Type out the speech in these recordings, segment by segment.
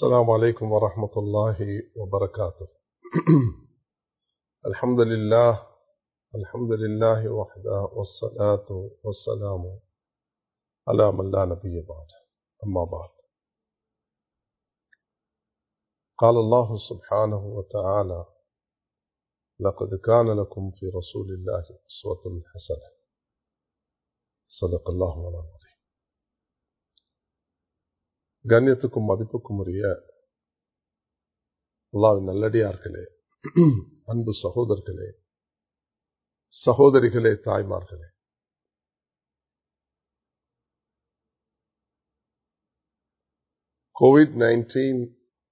السلام عليكم ورحمة الله وبركاته الحمد لله الحمد لله وحده والصلاة والسلام على من لا نبي بعد أما بعد قال الله سبحانه وتعالى لقد كان لكم في رسول الله أسوة حسنة صدق الله العظيم கண்ணியத்துக்கும் மதிப்புக்கும் உரிய அல்லாவின் நல்லடியார்களே அன்பு சகோதரர்களே சகோதரிகளே தாய்மார்களே கோவிட் நைன்டீன்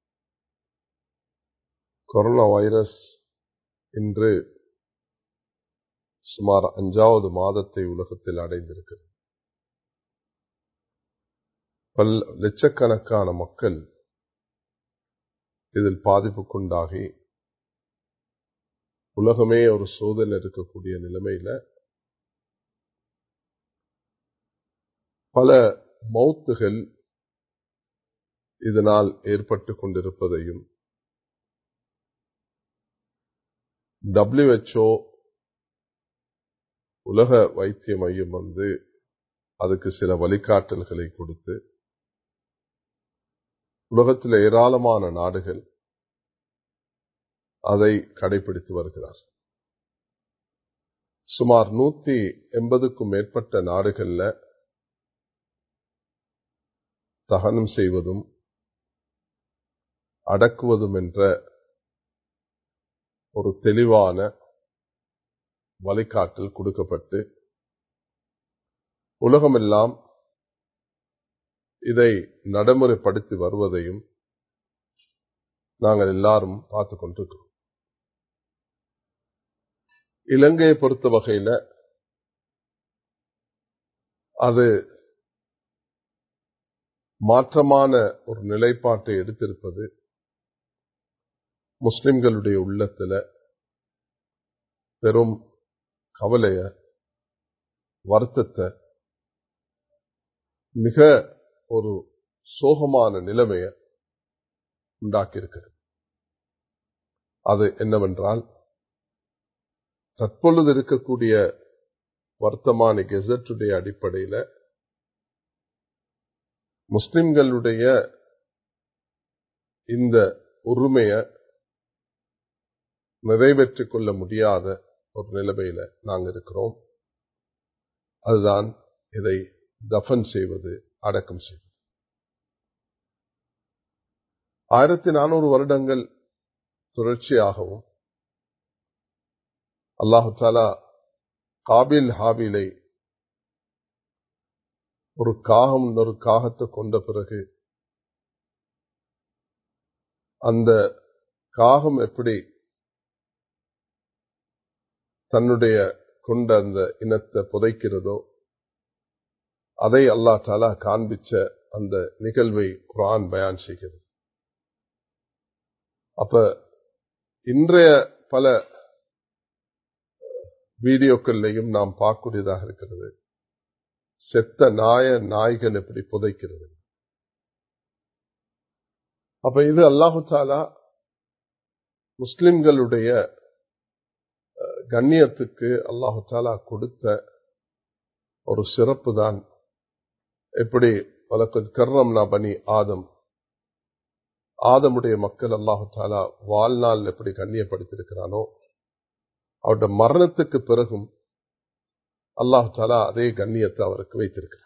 கொரோனா வைரஸ் இன்று சுமார் அஞ்சாவது மாதத்தை உலகத்தில் அடைந்திருக்கிறது பல் லட்சக்கணக்கான மக்கள் இதில் பாதிப்புக்குண்டாகி உலகமே ஒரு சோதனை இருக்கக்கூடிய நிலைமையில பல மௌத்துகள் இதனால் ஏற்பட்டு கொண்டிருப்பதையும் டபிள்யூஹெச்ஓ உலக வைத்திய மையம் வந்து அதுக்கு சில வழிகாட்டல்களை கொடுத்து உலகத்தில் ஏராளமான நாடுகள் அதை கடைபிடித்து வருகிறார் சுமார் நூத்தி எண்பதுக்கும் மேற்பட்ட நாடுகள்ல தகனம் செய்வதும் அடக்குவதும் என்ற ஒரு தெளிவான வழிகாட்டல் கொடுக்கப்பட்டு உலகமெல்லாம் இதை நடைமுறைப்படுத்தி வருவதையும் நாங்கள் எல்லாரும் பார்த்து கொண்டிருக்கிறோம் இலங்கையை பொறுத்த வகையில் அது மாற்றமான ஒரு நிலைப்பாட்டை எடுத்திருப்பது முஸ்லிம்களுடைய உள்ளத்துல பெரும் கவலைய வருத்தத்தை மிக ஒரு சோகமான நிலைமைய உண்டாக்கியிருக்கிறது அது என்னவென்றால் தற்பொழுது இருக்கக்கூடிய வர்த்தமான கெசட்டுடைய அடிப்படையில் முஸ்லிம்களுடைய இந்த உரிமைய நிறைவேற்றிக் கொள்ள முடியாத ஒரு நிலைமையில நாங்கள் இருக்கிறோம் அதுதான் இதை தஃபன் செய்வது அடக்கம் செய்வது ஆயிரத்தி நானூறு வருடங்கள் தொடர்ச்சியாகவும் அல்லாஹு தாலா காபில் ஹாபிலை ஒரு காகம் ஒரு காகத்தை கொண்ட பிறகு அந்த காகம் எப்படி தன்னுடைய கொண்ட அந்த இனத்தை புதைக்கிறதோ அதை அல்லா தாலா காண்பிச்ச அந்த நிகழ்வை குரான் பயான் செய்கிறது அப்ப இன்றைய பல வீடியோக்கள்லையும் நாம் பார்க்கக்கூடியதாக இருக்கிறது செத்த நாய நாய்கள் எப்படி புதைக்கிறது அப்ப இது அல்லாஹு தாலா முஸ்லிம்களுடைய கண்ணியத்துக்கு அல்லாஹு தாலா கொடுத்த ஒரு சிறப்பு தான் எப்படி வழக்கு கர்ணம்னா பனி ஆதம் ஆதமுடைய மக்கள் அல்லாஹு தாலா வாழ்நாள் எப்படி கண்ணியப்படுத்தியிருக்கிறானோ அவருடைய மரணத்துக்கு பிறகும் அல்லாஹு தாலா அதே கண்ணியத்தை அவருக்கு வைத்திருக்கிறார்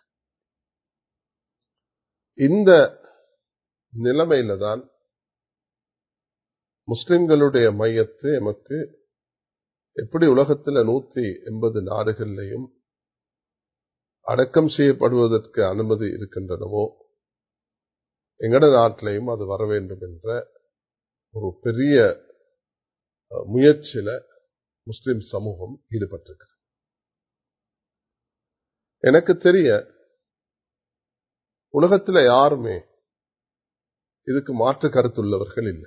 இந்த நிலைமையில தான் முஸ்லிம்களுடைய மையத்து எமக்கு எப்படி உலகத்தில் நூத்தி எண்பது நாடுகள்லையும் அடக்கம் செய்யப்படுவதற்கு அனுமதி இருக்கின்றனவோ எங்கட நாட்டிலையும் அது வர வேண்டும் என்ற ஒரு பெரிய முயற்சியில முஸ்லிம் சமூகம் ஈடுபட்டிருக்கு எனக்கு தெரிய உலகத்தில் யாருமே இதுக்கு மாற்று கருத்துள்ளவர்கள் இல்லை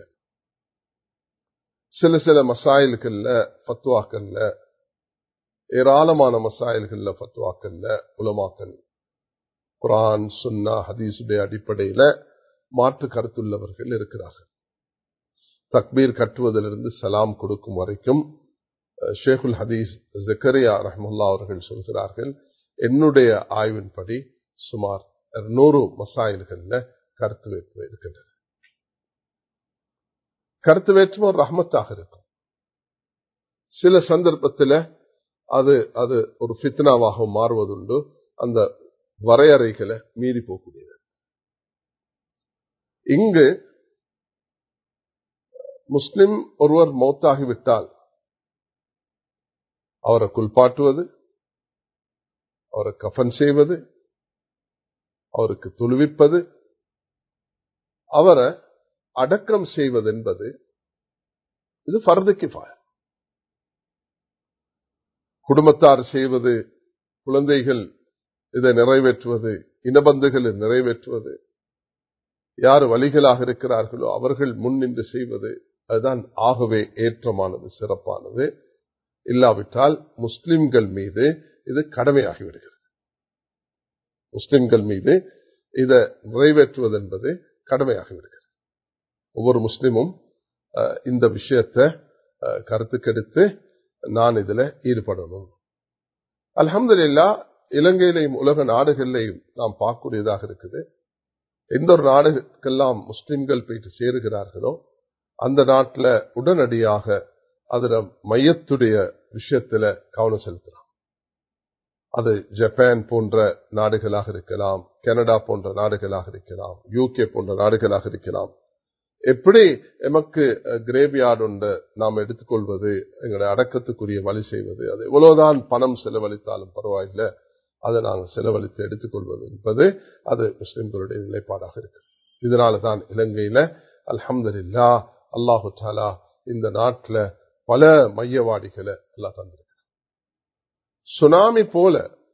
சில சில மசாயில்கள்ல பத்துவாக்கள்ல ஏராளமான மசாயில்கள்ல பத்துவாக்கள்ல உலமாக்கல் குரான் சுன்னா ஹதீசுடைய அடிப்படையில மாற்று கருத்துள்ளவர்கள் இருக்கிறார்கள் தக்பீர் கட்டுவதிலிருந்து சலாம் கொடுக்கும் வரைக்கும் ஷேகுல் ஹதீஸ் ஜக்கரியா ரஹமுல்லா அவர்கள் சொல்கிறார்கள் என்னுடைய ஆய்வின்படி சுமார் நூறு மசாயில்கள்ல கருத்து வேற்றுமை இருக்கின்றன கருத்து வேற்றுமை ஒரு ரஹமத்தாக இருக்கும் சில சந்தர்ப்பத்தில் அது அது ஒரு ஃபித்னாவாக மாறுவதுண்டு அந்த வரையறைகளை மீறி போகக்கூடியது இங்கு முஸ்லிம் ஒருவர் மௌத்தாகிவிட்டால் அவரை குளிப்பாட்டுவது அவரை கஃன் செய்வது அவருக்கு துழுவிப்பது அவரை அடக்கம் செய்வது என்பது இது ஃபர்துக்கு குடும்பத்தார் செய்வது குழந்தைகள் இதை நிறைவேற்றுவது இனபந்துகளை நிறைவேற்றுவது யார் வழிகளாக இருக்கிறார்களோ அவர்கள் முன் நின்று செய்வது அதுதான் ஆகவே ஏற்றமானது சிறப்பானது இல்லாவிட்டால் முஸ்லிம்கள் மீது இது கடமையாகிவிடுகிறது முஸ்லிம்கள் மீது இதை நிறைவேற்றுவது என்பது கடமையாகிவிடுகிறது ஒவ்வொரு முஸ்லிமும் இந்த விஷயத்தை கருத்துக்கெடுத்து நான் இதுல ஈடுபடணும் அலமதுல்லா இலங்கையிலையும் உலக நாடுகளிலையும் நாம் பார்க்கக்கூடியதாக இருக்குது எந்த ஒரு நாடுகெல்லாம் முஸ்லிம்கள் போயிட்டு சேருகிறார்களோ அந்த நாட்டில் உடனடியாக அதுல மையத்துடைய விஷயத்துல கவனம் செலுத்தலாம் அது ஜப்பான் போன்ற நாடுகளாக இருக்கலாம் கனடா போன்ற நாடுகளாக இருக்கலாம் யூகே போன்ற நாடுகளாக இருக்கலாம் எப்படி எமக்கு கிரேவியார்டு ஒன்று நாம் எடுத்துக்கொள்வது எங்களுடைய அடக்கத்துக்குரிய வழி செய்வது அது எவ்வளவுதான் பணம் செலவழித்தாலும் பரவாயில்லை அதை நாங்கள் செலவழித்து எடுத்துக்கொள்வது என்பது அது முஸ்லிம்களுடைய நிலைப்பாடாக இருக்கு இதனால தான் இலங்கையில அல்ஹம்துல்லா அல்லாஹு தாலா இந்த நாட்டில் பல மையவாடிகளை எல்லாம் தந்திருக்கு சுனாமி போல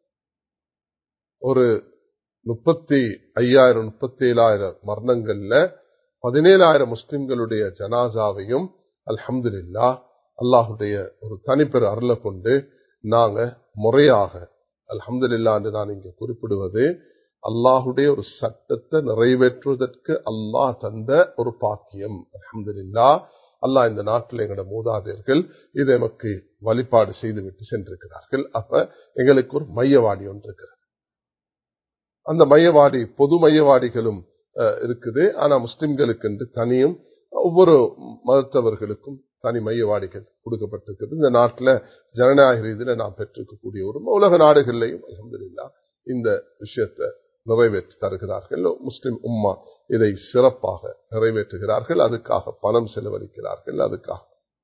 ஒரு முப்பத்தி ஐயாயிரம் முப்பத்தி ஏழாயிரம் மரணங்கள்ல பதினேழாயிரம் முஸ்லிம்களுடைய ஜனாசாவையும் அல்ஹம்துல்லா அல்லாஹுடைய ஒரு தனிப்பெரு அருளை கொண்டு நாங்க முறையாக அல்ஹம்துல்லா என்று நான் இங்கே குறிப்பிடுவது அல்லாஹுடைய ஒரு சட்டத்தை நிறைவேற்றுவதற்கு அல்லாஹ் தந்த ஒரு பாக்கியம் அல்ஹம்துல்லா அல்லாஹ் இந்த நாட்டில் எங்களோட மூதாதையர்கள் இதை நமக்கு வழிபாடு செய்துவிட்டு சென்றிருக்கிறார்கள் அப்ப எங்களுக்கு ஒரு மையவாடி ஒன்று இருக்கிறது அந்த மையவாடி பொது மையவாடிகளும் இருக்குது ஆனா முஸ்லிம்களுக்கு என்று தனியும் ஒவ்வொரு மதத்தவர்களுக்கும் தனி மையவாடிகள் கொடுக்கப்பட்டிருக்கிறது இந்த நாட்டில் ஜனநாயக ரீதியில் நாம் பெற்றிருக்கக்கூடிய ஒரு உலக நாடுகளிலையும் அலமதுல்லா இந்த விஷயத்தை நிறைவேற்றி தருகிறார்கள் முஸ்லிம் உம்மா இதை சிறப்பாக நிறைவேற்றுகிறார்கள் அதுக்காக பணம் செலவழிக்கிறார்கள் அதுக்காக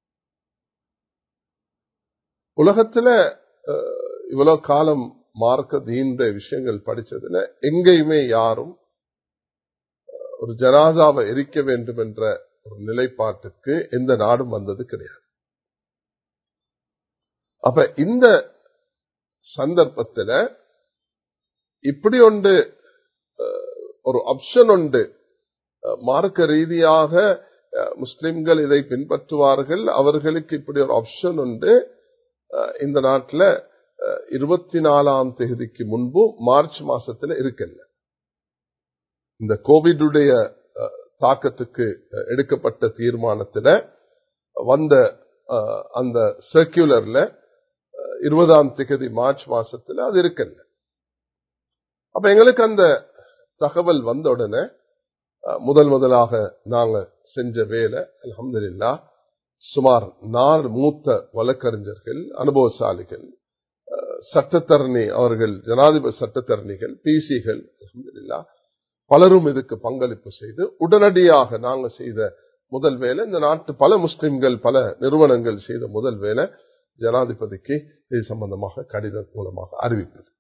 உலகத்துல இவ்வளவு காலம் மார்க்க தீந்த விஷயங்கள் படிச்சதுல எங்கேயுமே யாரும் ஒரு ஜனாதாவை எரிக்க வேண்டும் என்ற ஒரு நிலைப்பாட்டுக்கு எந்த நாடும் வந்தது கிடையாது அப்ப இந்த சந்தர்ப்பத்தில் இப்படி ஒன்று ஒரு ஆப்ஷன் உண்டு மார்க்க ரீதியாக முஸ்லிம்கள் இதை பின்பற்றுவார்கள் அவர்களுக்கு இப்படி ஒரு ஆப்ஷன் உண்டு இந்த நாட்டில் இருபத்தி நாலாம் தேதிக்கு முன்பு மார்ச் மாசத்துல இருக்கல இந்த கோவிடுடைய தாக்கத்துக்கு எடுக்கப்பட்ட தீர்மானத்தில் வந்த அந்த சர்க்குலர்ல இருபதாம் திகதி மார்ச் மாசத்துல அது இருக்கல அப்ப எங்களுக்கு அந்த தகவல் வந்த உடனே முதல் முதலாக நாங்க செஞ்ச வேலை அலமதுல்லா சுமார் நாலு மூத்த வழக்கறிஞர்கள் அனுபவசாலிகள் சட்டத்தரணி அவர்கள் ஜனாதிபதி சட்டத்தரணிகள் பிசிகள் அலமதுல்லா பலரும் இதுக்கு பங்களிப்பு செய்து உடனடியாக நாங்க செய்த முதல் வேலை இந்த நாட்டு பல முஸ்லிம்கள் பல நிறுவனங்கள் செய்த முதல் வேலை ஜனாதிபதிக்கு இது சம்பந்தமாக கடிதம் மூலமாக அறிவிப்பது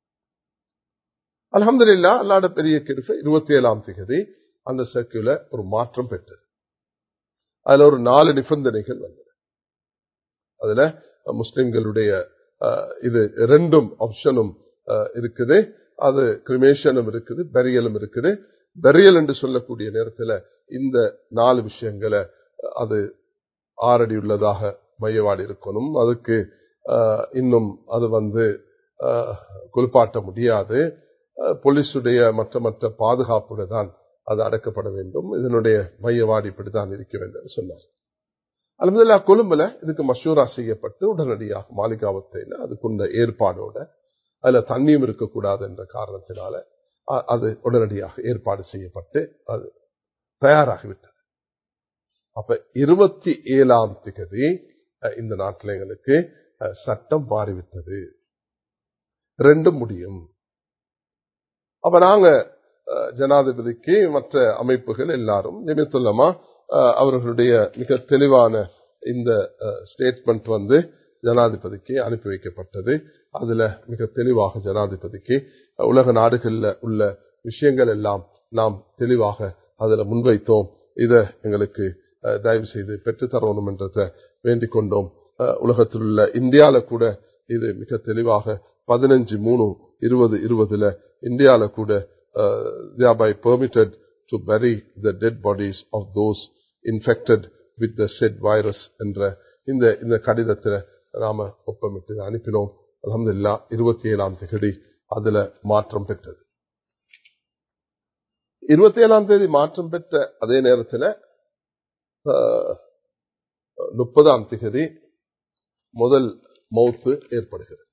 அலமதுல்லா அல்லாட பெரிய கிருப்பை இருபத்தி ஏழாம் தேதி அந்த சர்க்கியூல ஒரு மாற்றம் பெற்றது அதுல ஒரு நாலு நிபந்தனைகள் வந்தது அதுல முஸ்லிம்களுடைய இது ரெண்டும் ஆப்ஷனும் இருக்குது அது கிரிமேஷனும் இருக்குது பெரியலும் இருக்குது பெரியல் என்று சொல்லக்கூடிய நேரத்தில் இந்த நாலு விஷயங்களை அது ஆறடி உள்ளதாக மையவாடி இருக்கணும் அதுக்கு இன்னும் அது வந்து குளிப்பாட்ட முடியாது போலீஸுடைய மற்ற மற்ற பாதுகாப்புடன் தான் அது அடக்கப்பட வேண்டும் இதனுடைய மையவாடி இப்படித்தான் இருக்க வேண்டும் என்று சொன்னார் அலமதுல்லா கொழும்புல இதுக்கு மஷூரா செய்யப்பட்டு உடனடியாக மாளிகாவத்தையில அதுக்குண்ட ஏற்பாடோட அதுல தண்ணியும் இருக்கக்கூடாது என்ற காரணத்தினால அ- அது உடனடியாக ஏற்பாடு செய்யப்பட்டு அது தயாராகிவிட்டது அப்ப இருபத்தி ஏழாம் திகதி அஹ், இந்த நாட்டில் எங்களுக்கு அஹ், சட்டம் மாறிவிட்டது ரெண்டும் முடியும் அப்ப நாங்க அஹ், ஜனாதிபதிக்கு மற்ற அமைப்புகள் எல்லாரும் நிமித்துல்லமா அவர்களுடைய மிக தெளிவான இந்த ஸ்டேட்மெண்ட் வந்து ஜனாதிபதிக்கு அனுப்பி வைக்கப்பட்டது அதுல மிக தெளிவாக ஜனாதிபதிக்கு அஹ், உலக நாடுகள்ல உள்ள விஷயங்கள் எல்லாம் நாம் தெளிவாக அதுல முன்வைத்தோம் இத எங்களுக்கு அஹ், தயவு செய்து பெற்றுத் தரணும் என்றதை வேண்டிக் கொண்டோம் அஹ், உலகத்தில் உள்ள இந்தியால கூட இது மிக தெளிவாக பதினஞ்சு மூணு இருபது இருபதுல இந்தியால கூட thereby permitted to bury the dead bodies of those infected with the said virus என்ற இந்த இந்த கடிதத்தில் நாம ஒப்பமிட்டு அனுப்பினோம் அலமதுல்லா இருபத்தி ஏழாம் தேதி அதுல மாற்றம் பெற்றது இருபத்தி ஏழாம் தேதி மாற்றம் பெற்ற அதே நேரத்தில் முப்பதாம் திகதி முதல் மௌத்து ஏற்படுகிறது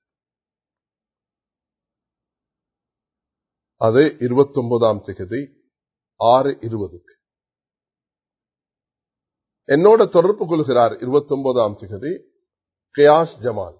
அது இருபத்தி ஒன்பதாம் திகதி ஆறு இருபதுக்கு என்னோட தொடர்பு கொள்கிறார் இருபத்தி ஒன்பதாம் திகதி கியாஸ் ஜமால்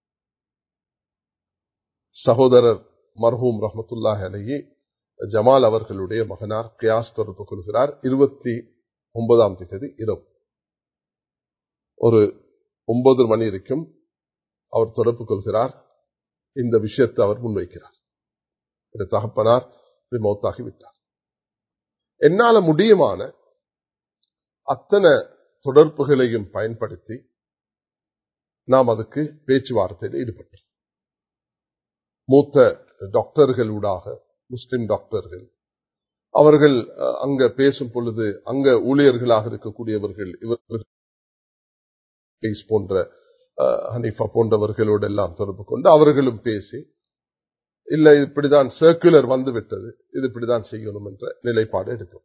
சகோதரர் மர்ஹூம் ரஹமத்துல்லாஹ் அலையி ஜமால் அவர்களுடைய மகனார் கியாஸ் தொடர்பு கொள்கிறார் இருபத்தி ஒன்பதாம் திகதி இரவு ஒரு ஒன்பது மணி வரைக்கும் அவர் தொடர்பு கொள்கிறார் இந்த விஷயத்தை அவர் முன்வைக்கிறார் இந்த தகப்பனார் மௌத்தாகி விட்டார் என்னால முடியுமான அத்தனை தொடர்புகளையும் பயன்படுத்தி நாம் அதுக்கு பேச்சுவார்த்தையில் ஈடுபட்டோம் மூத்த டாக்டர்கள் ஊடாக முஸ்லிம் டாக்டர்கள் அவர்கள் அஹ், அங்க பேசும் பொழுது அங்க ஊழியர்களாக இருக்கக்கூடியவர்கள் இவர்கள் கேஸ் போன்ற அஹ், ஹனீஃபா போன்றவர்களோடு எல்லாம் தொடர்பு கொண்டு அவர்களும் பேசி இல்ல இது இப்படிதான் சர்க்குலர் வந்து விட்டது இது இப்படிதான் செய்யணும் என்ற நிலைப்பாடு எடுக்கும்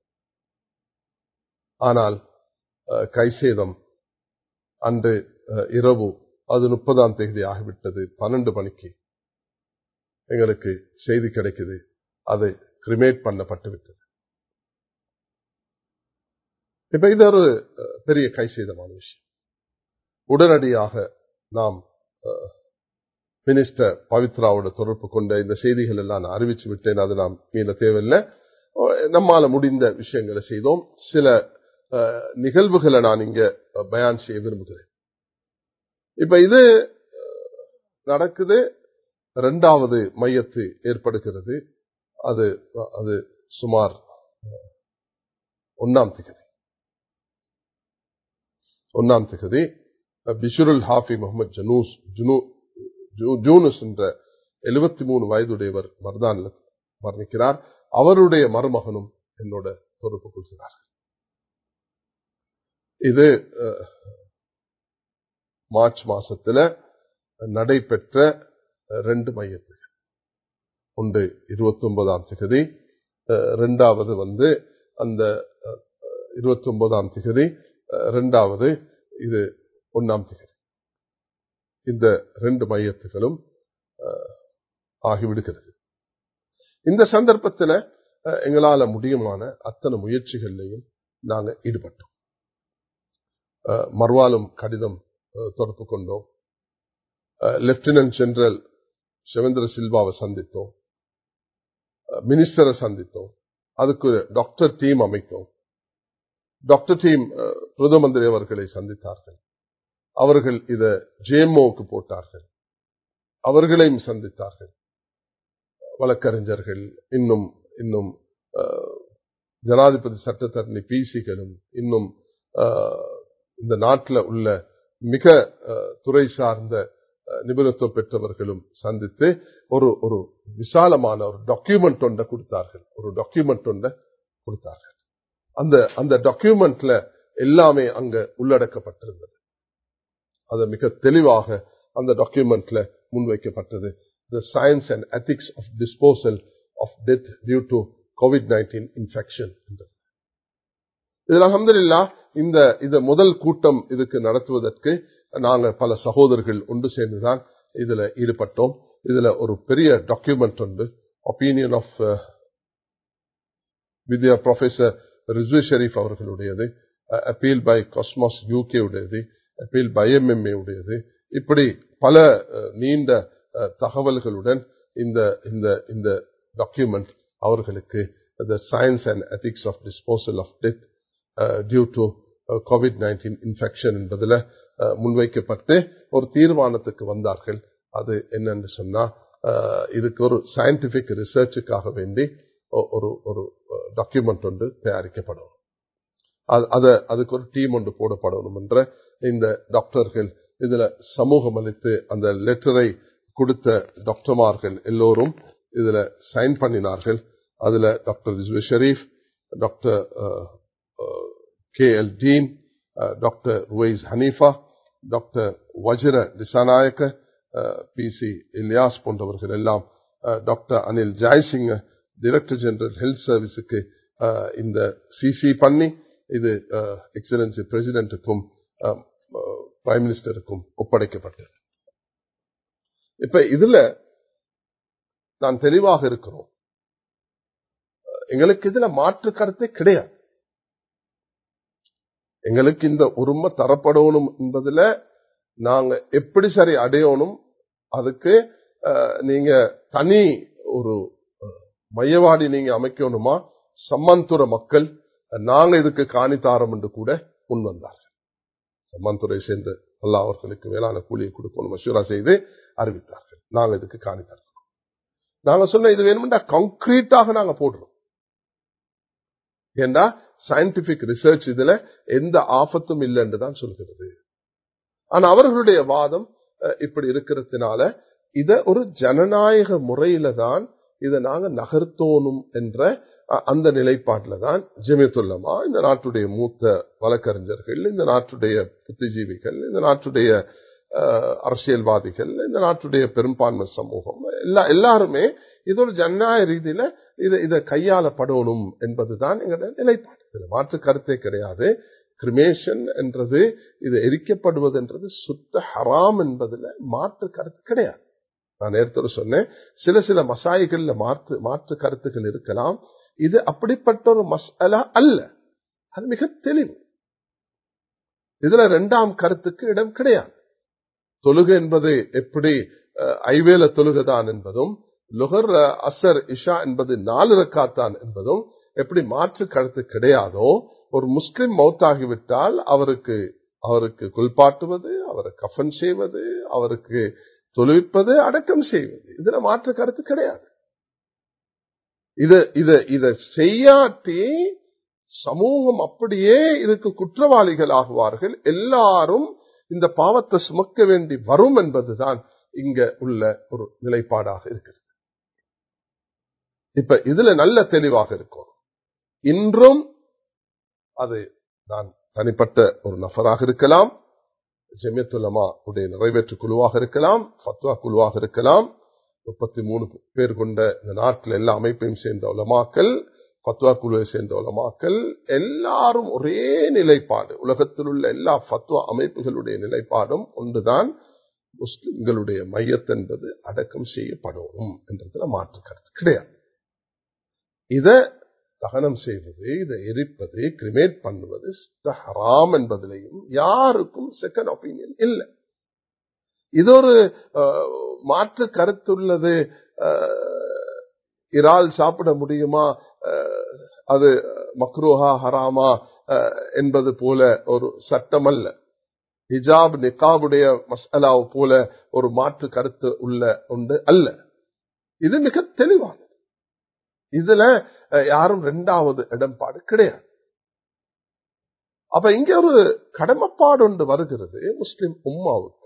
ஆனால் அஹ், கைசேதம் அன்று அஹ், இரவு அது முப்பதாம் தேதி ஆகிவிட்டது பன்னெண்டு மணிக்கு எங்களுக்கு செய்தி கிடைக்குது அது கிரிமேட் பண்ணப்பட்டு விட்டது இப்ப இது ஒரு அஹ், பெரிய கைசேதமான விஷயம் உடனடியாக நாம் அஹ், மினிஸ்டர் பவித்ராவோட தொடர்பு கொண்ட இந்த செய்திகள் எல்லாம் நான் அறிவிச்சு விட்டேன் அது நாம் மீள தேவையில்லை அஹ், நம்மால முடிந்த விஷயங்களை செய்தோம் சில அஹ், நிகழ்வுகளை நான் இங்க அஹ், பயான் செய்ய விரும்புகிறேன் இப்ப இது அஹ், நடக்குது இரண்டாவது மையத்து ஏற்படுகிறது அது அது சுமார் அஹ், ஒன்னாம் திகதி ஒன்னாம் திகதி அஹ், பிஷுருல் ஹாஃபி முகமது ஜனூஸ் ஜுனூ ஜூ- ஜூனுஸ் என்ற எழுபத்தி மூணு வயதுடையவர் மர்தான்ல மரணிக்கிறார் அவருடைய மருமகனும் என்னோட தொடர்பு கொள்கிறார் இது அஹ், மார்ச் மாசத்துல நடைபெற்ற அஹ், ரெண்டு மையத்துகள் ஒன்று இருபத்தி ஒன்பதாம் திகதி அஹ், ரெண்டாவது வந்து அந்த இருபத்தி ஒன்பதாம் திகதி அஹ், ரெண்டாவது இது ஒன்னாம் திகதி இந்த ரெண்டு மையத்துகளும் அஹ், ஆகிவிடுகிறது இந்த சந்தர்ப்பத்தில் எங்களால முடியுமான அத்தனை முயற்சிகள்லையும் நாங்க ஈடுபட்டோம் அஹ், மறுவாலும் கடிதம் அஹ், தொடர்பு கொண்டோம் அஹ், லெப்டினன்ட் ஜெனரல் சிவேந்திர சில்வாவை சந்தித்தோம் அஹ், மினிஸ்டரை சந்தித்தோம் அதுக்கு ஒரு டாக்டர் டீம் அமைத்தோம் டாக்டர் டீம் அஹ், பிரதம மந்திரி அவர்களை சந்தித்தார்கள் அவர்கள் இத ஜேஎம்ஓக்கு போட்டார்கள் அவர்களையும் சந்தித்தார்கள் வழக்கறிஞர்கள் இன்னும் இன்னும் அஹ், ஜனாதிபதி சட்டத்தரணி பிசிகளும் இன்னும் அஹ், இந்த நாட்டில் உள்ள மிக அஹ், துறை சார்ந்த அஹ், நிபுணத்துவம் பெற்றவர்களும் சந்தித்து ஒரு ஒரு விசாலமான ஒரு டாக்குமெண்ட் ஒன்றை கொடுத்தார்கள் ஒரு டாக்குமெண்ட் ஒன்றை கொடுத்தார்கள் அந்த அந்த டாக்குமெண்ட்ல எல்லாமே அங்க உள்ளடக்கப்பட்டிருந்தது அது மிக தெளிவாக அந்த டாக்குமெண்ட்ல முன்வைக்கப்பட்டது the science and ethics of disposal of death due to covid nineteen infection இதில் அஹமதுல்லா இந்த இந்த முதல் கூட்டம் இதுக்கு நடத்துவதற்கு நாங்க பல சகோதரர்கள் ஒன்று சேர்ந்துதான் இதுல ஈடுபட்டோம் இதுல ஒரு பெரிய டாக்குமெண்ட் உண்டு opinion of Vidya professor Rizvi Sherif அவர்களுடையது அப்பீல் பை காஸ்மாஸ் யூகே உடையது அப்பீல் பை எம்எம்ஏ உடையது இப்படி பல நீண்ட தகவல்களுடன் இந்த இந்த இந்த டாக்குமெண்ட் அவர்களுக்கு the science and ethics of disposal of death due to covid nineteen infection என்பதில் முன்வைக்கப்பட்டு ஒரு தீர்மானத்துக்கு வந்தார்கள் அது என்னன்னு சொன்னா இதுக்கு ஒரு சயின்டிபிக் ரிசர்ச்சுக்காக வேண்டி ஒரு ஒரு டாக்குமெண்ட் ஒன்று தயாரிக்கப்படும் அத அதுக்கு ஒரு டீம் ஒன்று போடப்படணும் என்ற இந்த டாக்டர்கள் இதுல சமூகம் அளித்து அந்த லெட்டரை கொடுத்த டாக்டர்மார்கள் எல்லோரும் இதுல சைன் பண்ணினார்கள் அதுல doctor Rizvi Sharif doctor K L dean doctor Ruwais Haniffa doctor Vajira Dissanayake P C Ilyas போன்றவர்கள் எல்லாம் doctor Anil Joysingh director general health சர்வீஸுக்கு இந்த சிசி பண்ணி இது எக்ஸலன்சி பிரசிடென்ட்டுக்கும் பிரைம் மினிஸ்டருக்கும் ஒப்படைக்கப்பட்டது இப்ப இதுல நான் தெளிவாக இருக்கிறோம் எங்களுக்கு இதுல மாற்று கருத்தே கிடையாது எங்களுக்கு இந்த உரிமை தரப்படணும் என்பதுல நாங்க எப்படி சரி அடையணும் அதுக்கு நீங்க தனி ஒரு மையவாடி நீங்க அமைக்கணுமா சம்மந்துற மக்கள் நாங்க இதுக்கு காணித்தாரம் என்று கூட முன் வந்தார்கள் சம்மந்துறை சேர்ந்த அல்லா அவர்களுக்கு மேலான கூலியை கொடுக்கணும் மசூரா செய்து அறிவித்தார்கள் நாங்க இதுக்கு காணித்தாரோம் நாங்க சொன்ன இது வேணும்டா கங்க்ரீட்டாக நாங்க போடுறோம் ஏண்டா சயின்டிபிக் ரிசர்ச் இதுல எந்த ஆபத்தும் இல்லை என்று தான் சொல்கிறது ஆனா அவர்களுடைய வாதம் இப்படி இருக்கிறதுனால இத ஒரு ஜனநாயக முறையில தான் இதை நாங்க நகர்த்தோணும் என்ற அந்த நிலைப்பாட்டில தான் ஜெமியத்துல்லமா இந்த நாட்டுடைய மூத்த வழக்கறிஞர்கள் இந்த நாட்டுடைய புத்திஜீவிகள் இந்த நாட்டுடைய அரசியல்வாதிகள் இந்த நாட்டுடைய பெரும்பான்மை சமூகம் எல்லா எல்லாருமே இது ஒரு ஜனநாயக ரீதியில இதை இதை கையாளப்படணும் என்பதுதான் எங்களுடைய நிலைப்பாடு மாற்று கருத்தே கிடையாது கிரிமேஷன் என்றது இது எரிக்கப்படுவது என்றது சுத்த ஹராம் என்பதுல மாற்று கருத்து கிடையாது நான் நேரத்தோடு சொன்னேன் சில சில மசாய்கள்ல மாற்று மாற்று கருத்துக்கள் இருக்கலாம் இது அப்படிப்பட்ட ஒரு மசாலா அல்ல அது மிக தெளிவு இதுல இரண்டாம் கருத்துக்கு இடம் கிடையாது தொழுகை என்பது எப்படி ஐவேல தொழுகைதான் என்பதும் லுகர் அசர் இஷா என்பது நாலு ரக்காத்தான் என்பதும் எப்படி மாற்று கருத்து கிடையாதோ ஒரு முஸ்லிம் மௌத்தாகிவிட்டால் அவருக்கு அவருக்கு குளிப்பாட்டுவது அவரை கஃபன் செய்வது அவருக்கு தொழுவிப்பது அடக்கம் செய்வது இதுல மாற்று கருத்து கிடையாது இது இத இத செய்யாட்டி சமூகம் அப்படியே இதுக்கு குற்றவாளிகள் ஆகுவார்கள் எல்லாரும் இந்த பாவத்தை சுமக்க வேண்டி வரும் என்பதுதான் இங்க உள்ள ஒரு நிலைப்பாடாக இருக்கிறது இப்ப இதுல நல்ல தெளிவாக இருக்கும் இன்றும் அது நான் தனிப்பட்ட ஒரு நபராக இருக்கலாம் ஜெமியத்துலமா உடைய நிறைவேற்று குழுவாக இருக்கலாம் ஃபத்வா குழுவாக இருக்கலாம் முப்பத்தி மூணு பேர் கொண்ட இந்த நாட்டில் எல்லா அமைப்பையும் சேர்ந்த உலமாக்கள் ஃபத்வா குழுவை சேர்ந்த உலமாக்கள் எல்லாரும் ஒரே நிலைப்பாடு உலகத்தில் உள்ள எல்லா ஃபத்வா அமைப்புகளுடைய நிலைப்பாடும் ஒன்றுதான் முஸ்லிம்களுடைய மையத் என்பது அடக்கம் செய்யப்படணும் என்றதுல மாற்று கருத்து கிடையாது இத தகனம் செய்வது இதை எரிப்பது கிரிமேட் பண்ணுவது ஹராம் என்பதிலையும் யாருக்கும் செகண்ட் ஒப்பீனியன் இல்லை இது ஒரு மாற்று கருத்துள்ளது இறால் சாப்பிட முடியுமா அது மக்ரூஹா ஹராமா என்பது போல ஒரு சட்டம் அல்ல ஹிஜாப் நிகாபுடைய மசாலாவு போல ஒரு மாற்று கருத்து உள்ள உண்டு அல்ல இது மிக தெளிவானது இதுல யாரும் இரண்டாவது இடம்பாடு கிடையாது அப்ப இங்க ஒரு கடமைப்பாடு ஒன்று வருகிறது முஸ்லிம் உம்மாவுக்கு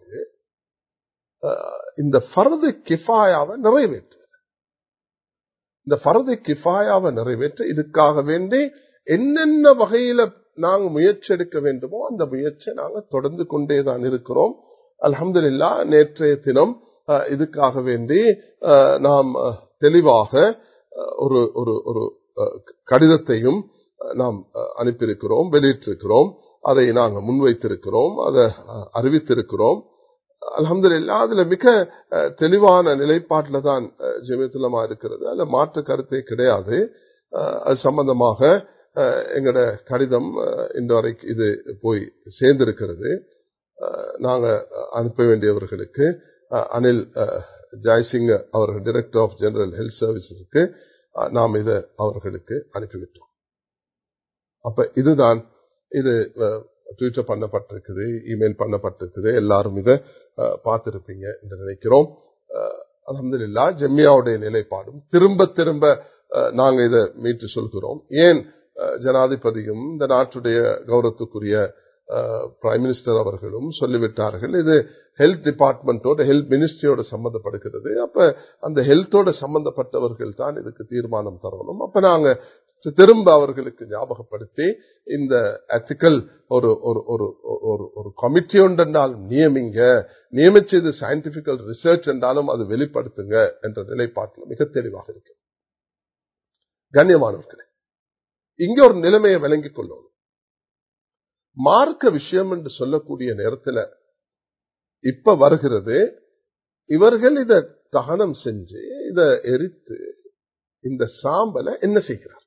இந்த பரது கிஃபாயாவை நிறைவேற்று இந்த பரது கிஃபாயாவை நிறைவேற்ற இதுக்காக வேண்டி என்னென்ன வகையில நாங்க முயற்சி எடுக்க வேண்டுமோ அந்த முயற்சியை நாங்க தொடர்ந்து கொண்டேதான் இருக்கிறோம் அலமதுல்லா நேற்றைய தினம் இதுக்காக வேண்டி நாம் தெளிவாக ஒரு ஒரு ஒரு கடிதத்தையும் நாம் அனுப்பியிருக்கிறோம் வெளியிட்டிருக்கிறோம் அதை நாங்கள் முன்வைத்திருக்கிறோம் அதை அறிவித்திருக்கிறோம் அலமது இல்லா அதுல மிக தெளிவான நிலைப்பாட்டில் தான் ஜெமியத்துலமா இருக்கிறது அதுல மாற்று கருத்தே கிடையாது அது சம்பந்தமாக எங்களோட கடிதம் இன்று வரைக்கும் இது போய் சேர்ந்திருக்கிறது நாங்க அனுப்ப வேண்டியவர்களுக்கு அனில் ஜெய்சிங் அவர்கள் டைரக்டர் ஆஃப் ஜெனரல் ஹெல்த் சர்வீசஸுக்கு நாம் இதை அவர்களுக்கு அனுப்பிவிட்டோம் அப்ப இதுதான் இது ட்விட்டர் பண்ணப்பட்டிருக்குது இமெயில் பண்ணப்பட்டிருக்குது எல்லாரும் இதை பார்த்திருப்பீங்க என்று நினைக்கிறோம் அலமது இல்லா ஜெம்மியாவுடைய நிலைப்பாடும் திரும்ப திரும்ப நாங்க இதை மீட்டு சொல்கிறோம் ஏன் ஜனாதிபதியும் இந்த நாட்டுடைய கௌரவத்துக்குரிய பிரைம் மினிஸ்டர் அவர்களும் சொல்லிவிட்டார்கள் இது ஹெல்த் டிபார்ட்மெண்டோட ஹெல்த் மினிஸ்ட்ரியோட சம்பந்தப்படுகிறது அப்ப அந்த ஹெல்த்தோட சம்பந்தப்பட்டவர்கள் தான் இதுக்கு தீர்மானம் தரணும் அப்ப நாங்க திரும்ப அவர்களுக்கு ஞாபகப்படுத்தி இந்த எத்திக்கல் ஒரு ஒரு ஒரு ஒரு ஒரு கமிட்டி ஒன்றென்றாலும் நியமிங்க நியமிச்சு இது சயின்டிபிக்கல் ரிசர்ச் என்றாலும் அது வெளிப்படுத்துங்க என்ற நிலைப்பாட்டில் மிக தெளிவாக இருக்கு கண்ணியமானவர்களே இங்க ஒரு நிலைமையை விளங்கிக் கொள்ளணும் மார்க்க விஷயம் என்று சொல்லக்கூடிய நேரத்தில் இப்ப வருகிறது இவர்கள் இத தகனம் செஞ்சு இத எரித்து இந்த சாம்பலை என்ன செய்கிறார்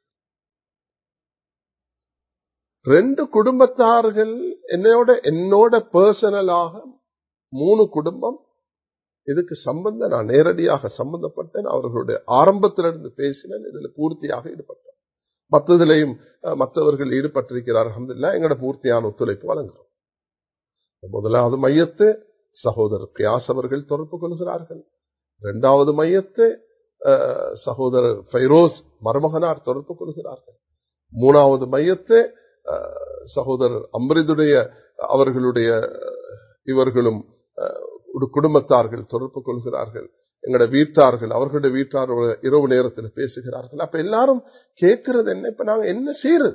ரெண்டு குடும்பத்தார்கள் என்னோட என்னோட பர்சனலாக மூணு குடும்பம் இதுக்கு சம்பந்தம் நான் நேரடியாக சம்பந்தப்பட்டேன் அவர்களுடைய ஆரம்பத்திலிருந்து பேசினேன் இதுல பூர்த்தியாக ஈடுபட்டேன் மற்றதிலையும் மற்றவர்கள் ஈடுபட்டிருக்கிறார்கள் எங்களோட பூர்த்தியான ஒத்துழைப்பு வழங்குகிறோம் முதலாவது மையத்து சகோதரர் கியாஸ் அவர்கள் தொடர்பு கொள்கிறார்கள் இரண்டாவது மையத்தை சகோதரர் ஃபைரோஸ் மருமகனார் தொடர்பு கொள்கிறார்கள் மூணாவது மையத்தை சகோதரர் அம்ரிதுடைய அவர்களுடைய இவர்களும் குடும்பத்தார்கள் தொடர்பு கொள்கிறார்கள் எங்களோட வீட்டார்கள் அவர்களுடைய வீட்டாரோட இரவு நேரத்தில் பேசுகிறார்கள் அப்ப எல்லாரும் கேட்கிறது என்ன இப்ப நாங்க என்ன செய்யறது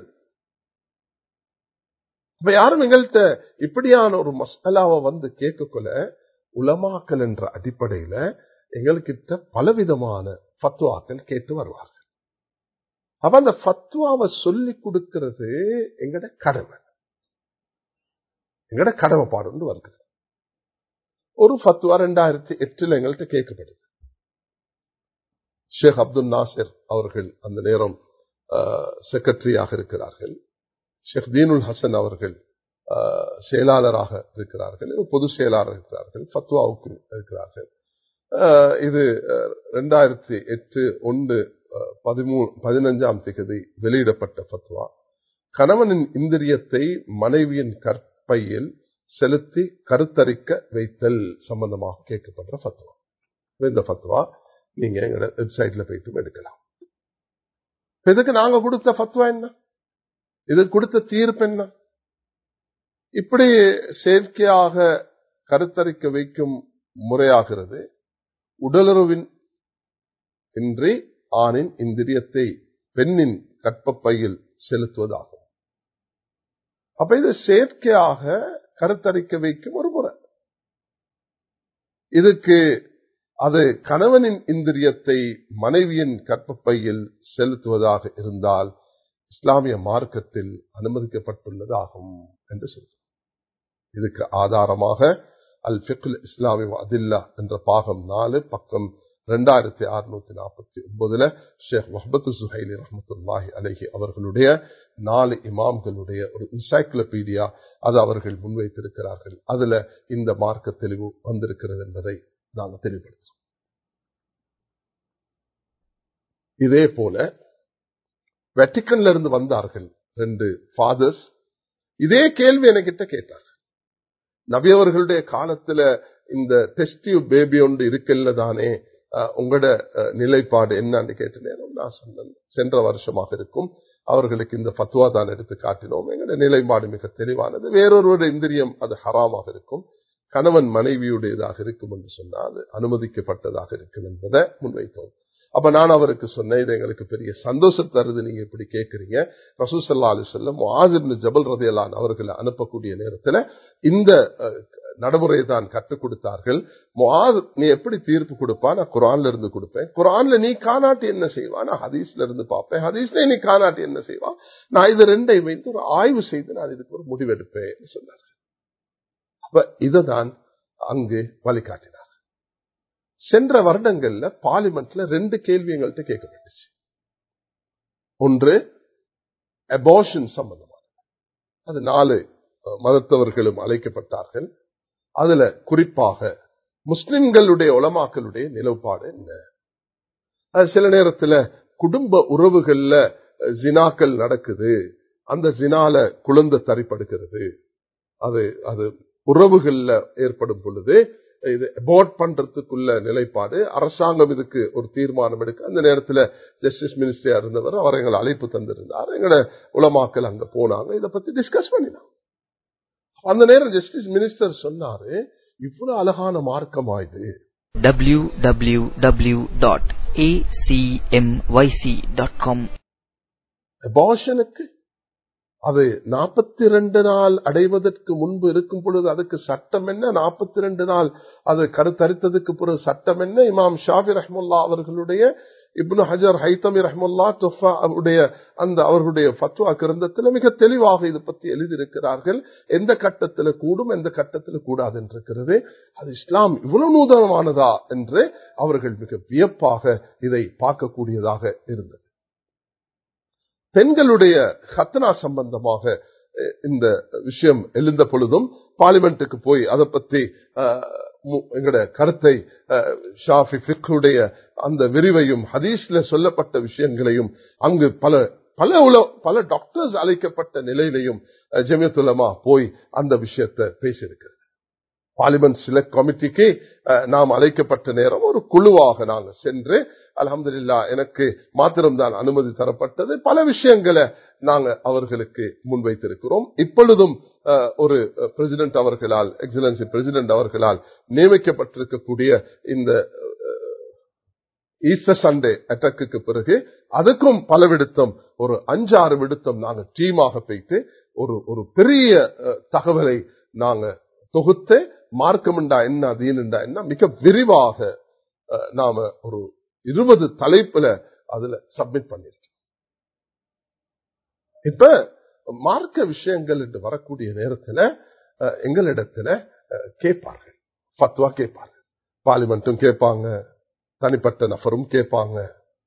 இப்ப யாரும் எங்கள்கிட்ட இப்படியான ஒரு மசாலாவை வந்து கேட்கக்குள்ள உலமாக்கல் என்ற அடிப்படையில எங்கள்கிட்ட பலவிதமான ஃபத்வாக்கள் கேட்டு வருவார்கள் அப்ப அந்த ஃபத்வாவை சொல்லி கொடுக்கிறது எங்கட கடமை எங்கட கடமைப்பாடு வருகிறது ஒரு ஃபத்வா ரெண்டாயிரத்தி எட்டுல எங்கள்கிட்ட கேட்கப்படுது ஷேக் அப்துல் நாசிர் அவர்கள் அந்த நேரம் செக்ரட்டரியாக இருக்கிறார்கள் ஷேக் தீனுல் ஹசன் அவர்கள் செயலாளராக இருக்கிறார்கள் பொது செயலாளர் இருக்கிறார்கள் ஃபத்வாவுக்கு இருக்கிறார்கள் இது ரெண்டாயிரத்தி எட்டு ஒன்று பதிமூணு பதினஞ்சாம் திகதி வெளியிடப்பட்ட ஃபத்வா கணவனின் இந்திரியத்தை மனைவியின் கற்பையில் செலுத்தி கருத்தரிக்க வைத்தல் சம்பந்தமாக கேட்கப்படுற ஃபத்வா இந்த ஃபத்வா நீங்க எங்களோட வெப்சைட்ல போயிட்டு எடுக்கலாம் இதுக்கு நாங்க கொடுத்த ஃபத்வா என்ன இது கொடுத்த தீர்ப்பு என்ன இப்படி செயற்கையாக கருத்தரிக்க வைக்கும் முறையாகிறது உடலுறவின் இன்றி ஆணின் இந்திரியத்தை பெண்ணின் கற்பப்பையில் செலுத்துவதாகும் அப்ப இது செயற்கையாக கருத்தரிக்க வைக்கும் ஒரு முறை இதுக்கு அது கணவனின் இந்திரியத்தை மனைவியின் கற்பப்பையில் செலுத்துவதாக இருந்தால் இஸ்லாமிய மார்க்கத்தில் அனுமதிக்கப்பட்டுள்ளதாகும் என்று சொல்றார் இதுக்கு ஆதாரமாக அல் ஃபிகுல் இஸ்லாமி அதில்லா என்ற பாகம் நாலு பக்கம் ரெண்டாயிரத்தி அறுநூத்தி நாற்பத்தி ஒன்பதுல ஷேக் முகமது சுஹைலி ரஹமத்துல்லாஹி அலஹி அவர்களுடைய நாலு இமாம்களுடைய ஒரு இன்சைக்ளோபீடியா அது அவர்கள் முன்வைத்திருக்கிறார்கள் அதுல இந்த மார்க்க தெளிவு வந்திருக்கிறது என்பதை நாங்கள் தெளிவுபடுத்துறோம் இதே போல வெட்டிக்கன்ல இருந்து வந்தார்கள் ரெண்டு ஃபாதர்ஸ் இதே கேள்வி என்கிட்ட கேட்டார்கள் நபியவர்களுடைய காலத்துல இந்த டெஸ்டிவ் பேபி ஒன்று இருக்கல்ல தானே உங்களோட நிலைப்பாடு என்னன்னு கேட்ட நேரம் நான் சொன்னேன் சென்ற வருஷமாக இருக்கும் அவர்களுக்கு இந்த பத்துவா தான் எடுத்து காட்டினோம் எங்களோட நிலைப்பாடு மிக தெளிவானது வேறொருவருடைய இந்திரியம் அது ஹராமாக இருக்கும் கணவன் மனைவியுடையதாக இருக்கும் என்று சொன்னால் அது அனுமதிக்கப்பட்டதாக இருக்கும் என்பதை முன்வைத்தோம் அப்ப நான் அவருக்கு சொன்னேன் இது எங்களுக்கு பெரிய சந்தோஷம் தருது நீங்க இப்படி கேட்கறீங்க ரசூசல்லா அலி செல்லம் ஆசிர் ஜபல் ரதையலான் அவர்களை அனுப்பக்கூடிய நேரத்தில் இந்த நடைமுறையை தான் கற்றுக் கொடுத்தார்கள் நீ எப்படி தீர்ப்பு கொடுப்பா நான் குரான்ல இருந்து கொடுப்பேன் குரான்ல நீ காணாட்டி என்ன செய்வா நான் ஹதீஸ்ல இருந்து பார்ப்பேன் ஹதீஸ்ல நீ காணாட்டி என்ன செய்வா நான் இது ரெண்டை வைத்து ஒரு ஆய்வு செய்து நான் இதுக்கு ஒரு முடிவெடுப்பேன் சொன்னார் அப்ப இதுதான் அங்கு வழிகாட்டினார் சென்ற வருடங்கள்ல பார்லிமெண்ட்ல ரெண்டு கேள்வி எங்கள்கிட்ட கேட்கப்பட்டுச்சு ஒன்று அபார்ஷன் சம்பந்தமாக அது நாலு மதத்தவர்களும் அழைக்கப்பட்டார்கள் அதுல குறிப்பாக முஸ்லிம்களுடைய உலமாக்களுடைய நிலவுப்பாடு என்ன அது சில நேரத்தில் குடும்ப உறவுகள்ல ஜினாக்கள் நடக்குது அந்த ஜினால குழந்தை தரிப்படுகிறது அது அது உறவுகள்ல ஏற்படும் பொழுது இது அபார்ட் பண்றதுக்குள்ள நிலைப்பாடு அரசாங்கம் இதுக்கு ஒரு தீர்மானம் எடுக்க அந்த நேரத்தில் ஜஸ்டிஸ் மினிஸ்டரா இருந்தவர் அவர் எங்களை அழைப்பு தந்திருந்தார் எங்களோட உலமாக்கள் அங்க போனாங்க இதை பத்தி டிஸ்கஸ் பண்ணினாங்க அந்த நேரம் ஜஸ்டிஸ் மினிஸ்டர் சொன்னாரு இவ்வளவு அழகான மார்க்கமா இது www.acmyc.com அபார்ஷனுக்கு அது நாற்பத்தி ரெண்டு நாள் அடைவதற்கு முன்பு இருக்கும் பொழுது அதுக்கு சட்டம் என்ன நாற்பத்தி ரெண்டு நாள் அது கருத்தரித்ததுக்கு பிறகு சட்டம் என்ன இமாம் ஷாஃபி ரஹ்முல்லா அவர்களுடைய இப்னு ஹஜர் ஹைத்தமி ரஹ்முல்லா துஃபா அவருடைய அந்த அவர்களுடைய ஃபத்வா கிரந்தத்தில் மிக தெளிவாக இது பற்றி எழுதியிருக்கிறார்கள் எந்த கட்டத்தில் கூடும் எந்த கட்டத்தில் கூடாது என்றிருக்கிறது அது இஸ்லாம் இவ்வளவு நூதனமானதா என்று அவர்கள் மிக வியப்பாக இதை பார்க்கக்கூடியதாக இருந்தது பெண்களுடைய ஹத்னா சம்பந்தமாக இந்த விஷயம் எழுந்த பொழுதும் பார்லிமெண்ட்டுக்கு போய் அதை பற்றி எங்கட கருத்தை ஷாஃபி ஃபிக்குடைய அந்த விரிவையும் ஹதீஸ்ல சொல்லப்பட்ட விஷயங்களையும் அங்கு பல பல உல பல டாக்டர்ஸ் அழைக்கப்பட்ட நிலையிலையும் ஜெமியத்துலமா போய் அந்த விஷயத்தை பேசியிருக்கிறது பார்லிமெண்ட் சிலக்ட் கமிட்டிக்கு நாம் அழைக்கப்பட்ட நேரம் ஒரு குழுவாக நாங்கள் சென்று அலமதுல்லா எனக்கு மாத்திரம்தான் அனுமதி தரப்பட்டது பல விஷயங்களை நாங்க அவர்களுக்கு முன்வைத்திருக்கிறோம் இப்பொழுதும் ஒரு பிரசிடென்ட் அவர்களால் எக்ஸலன்சி பிரசிடென்ட் அவர்களால் நியமிக்கப்பட்டிருக்கக்கூடிய இந்த ஈஸ்டர் சண்டே அட்டாக்கு பிறகு அதுக்கும் பல விடுத்தம் ஒரு அஞ்சாறு விடுத்தம் நாங்க டீமாக போயிட்டு ஒரு ஒரு பெரிய தகவலை நாங்க தொகுத்து மார்க்கம்ண்டா என்ன தீனுண்டா என்ன மிக விரிவாக நாம ஒரு இருபது தலைப்புல அதுல சப்மிட் பண்ணிருக்கோம் இப்ப மார்க்க விஷயங்கள் என்று வரக்கூடிய நேரத்துல எங்களிடத்துல கேட்பார்கள் பத்வா கேட்பார்கள் பார்லிமெண்ட்டும் கேட்பாங்க தனிப்பட்ட நபரும் கேட்பாங்க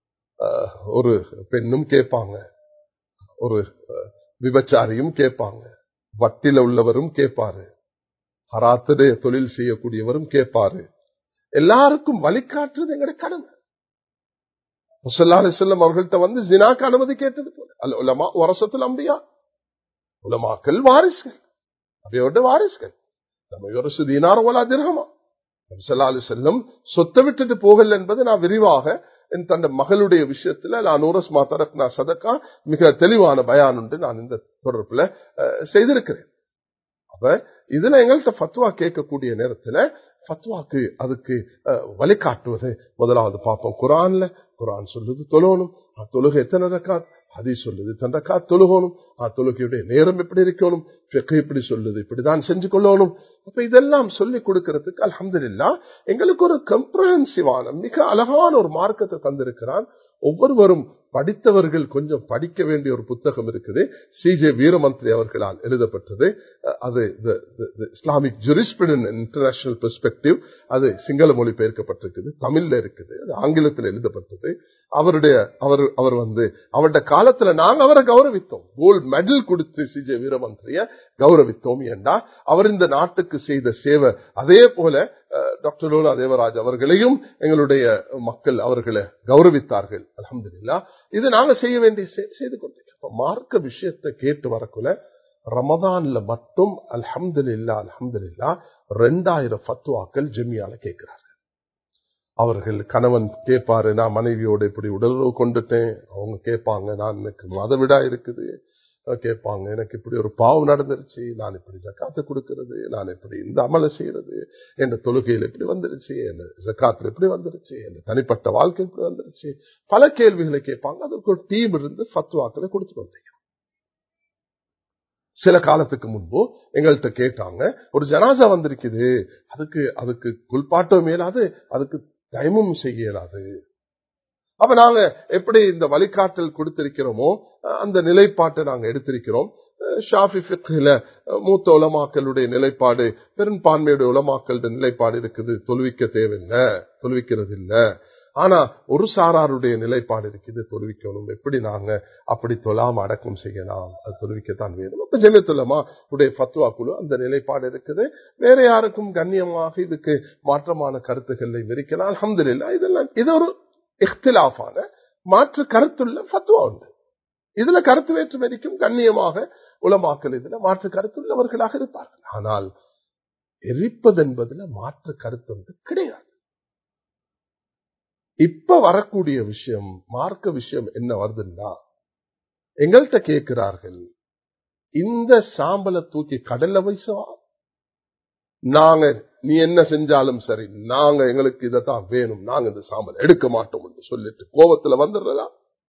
ஒரு பெண்ணும் கேட்பாங்க ஒரு விபச்சாரியும் கேட்பாங்க வட்டில உள்ளவரும் கேட்பாரு ஹராத்துடைய தொழில் செய்யக்கூடியவரும் கேட்பாரு எல்லாருக்கும் வழிகாட்டுறது எங்களுடைய கடமை முசல்லாறு செல்லம் அவர்கள்ட்ட வந்து ஜினாக்கு அனுமதி கேட்டது போல அல்ல உலமா வரசத்தில் அம்பியா உலமாக்கள் வாரிசுகள் அவையோட வாரிசுகள் நம்ம ஒரு சுதீனார் ஓலா திரகமா முசல்லாலு செல்லம் சொத்தை விட்டுட்டு போகல என்பது நான் விரிவாக என் தன் மகளுடைய விஷயத்துல நான் நூரஸ் மாத்தரக் நான் சதக்கா மிக தெளிவான பயான் உண்டு நான் இந்த தொடர்புல செய்திருக்கிறேன் அப்ப இதுல எங்கள்கிட்ட ஃபத்வா கேட்கக்கூடிய நேரத்துல ஃபத்வாக்கு அதுக்கு வழிகாட்டுவது முதலாவது பார்ப்போம் குரான்ல குரான் சொல்லுது தொழணும் தொழுகை எத்தனை ரக்காத் ஹதி சொல்லுது தன் ரக்காத் தொழுகணும் தொழுகையுடைய நேரம் எப்படி இருக்கணும் இப்படி சொல்லுது இப்படிதான் செஞ்சு கொள்ளணும் அப்ப இதெல்லாம் சொல்லி கொடுக்கறதுக்கு அலமதுல்லா எங்களுக்கு ஒரு கம்ப்ரஹென்சிவான மிக அழகான ஒரு மார்க்கத்தை தந்திருக்கிறான் ஒவ்வொருவரும் படித்தவர்கள் கொஞ்சம் படிக்க வேண்டிய ஒரு புத்தகம் இருக்குது சி ஜே வீரமந்திரி அவர்களால் எழுதப்பட்டது அது இஸ்லாமிக் ஜுரிஸ்பிடன் இன்டர்நேஷனல் பெர்ஸ்பெக்டிவ் அது சிங்கள மொழி பெயர்க்கப்பட்டிருக்குது தமிழ்ல இருக்குது அது ஆங்கிலத்தில் எழுதப்பட்டது அவருடைய அவர் அவர் வந்து அவருடைய காலத்துல நாங்க அவரை கௌரவித்தோம் கோல்டு மெடல் கொடுத்து சி ஜே வீரமந்திரிய கௌரவித்தோம் ஏண்டா அவர் இந்த நாட்டுக்கு செய்த சேவை அதே போல டாக்டர் லோலா தேவராஜ் அவர்களையும் எங்களுடைய மக்கள் அவர்களை கௌரவித்தார்கள் அலமதுல்லா இது நாங்க செய்ய வேண்டிய செய்து கொண்டிருக்கோம் மார்க்க விஷயத்தை கேட்டு வரக்குள்ள ரமதான்ல மட்டும் அல்ஹம்து இல்லா அல்ஹம்து இல்லா ரெண்டாயிரம் ஃபத்வாக்கள் ஜெமியால கேட்கிறார்கள் அவர்கள் கணவன் கேட்பாரு நான் மனைவியோட இப்படி உடலுறவு கொண்டுட்டேன் அவங்க கேட்பாங்க நான் எனக்கு மதவிடா இருக்குது கேட்பாங்க எனக்கு இப்படி ஒரு பாவம் நடந்துருச்சு நான் இப்படி ஜக்காத்து கொடுக்கிறது நான் இப்படி இந்த அமலை செய்யறது என் தொழுகையில் எப்படி வந்துருச்சு என் ஜக்காத்துல எப்படி வந்துருச்சு என் தனிப்பட்ட வாழ்க்கை எப்படி வந்துருச்சு பல கேள்விகளை கேட்பாங்க அதுக்கு ஒரு டீம் இருந்து ஃபத்வாக்களை கொடுத்துட்டு வந்தீங்க சில காலத்துக்கு முன்பு எங்கள்கிட்ட கேட்டாங்க ஒரு ஜனாசா வந்திருக்குது அதுக்கு அதுக்கு குல்பாட்டம் மேலாது அதுக்கு டைமும் செய்ய இயலாது அப்ப நாங்க எப்படி இந்த வழிகாட்டல் கொடுத்திருக்கிறோமோ அந்த நிலைப்பாட்டை நாங்க எடுத்திருக்கிறோம் ஷாஃபி ஃபிக்ல மூத்த உலமாக்களுடைய நிலைப்பாடு பெரும்பான்மையுடைய உலமாக்களுடைய நிலைப்பாடு இருக்குது தொழுவிக்க தேவையில்லை தொழுவிக்கிறது இல்ல ஆனா ஒரு சாராருடைய நிலைப்பாடு இருக்குது தொழுவிக்கணும் எப்படி நாங்க அப்படி தொழாம அடக்கம் செய்யலாம் அது தொழுவிக்கத்தான் வேணும் இப்ப ஜெமியத்துலமா உடைய பத்வா குழு அந்த நிலைப்பாடு இருக்குது வேற யாருக்கும் கண்ணியமாக இதுக்கு மாற்றமான கருத்துக்களை விரிக்கலாம் அலமதுல்லா இதெல்லாம் இது ஒரு இஃப்திலாஃபான மாற்று கருத்துள்ள ஃபத்வா உண்டு இதுல கருத்து வேற்றுமதிக்கும் கண்ணியமாக உலமாக்கல் இதுல மாற்று கருத்துள்ளவர்களாக இருப்பார்கள் ஆனால் எரிப்பது என்பதுல மாற்று கருத்து வந்து கிடையாது இப்ப வரக்கூடிய விஷயம் மார்க்க விஷயம் என்ன வருதுன்னா எங்கள்கிட்ட கேட்கிறார்கள் இந்த சாம்பலை தூக்கி கடல்ல வைசவா நாங்க நீ என்ன செஞ்சாலும் சரி நாங்க எங்களுக்கு இதைத்தான் வேணும் நாங்க இந்த சாம்பல் எடுக்க மாட்டோம் என்று சொல்லிட்டு கோபத்துல வந்துடுறதா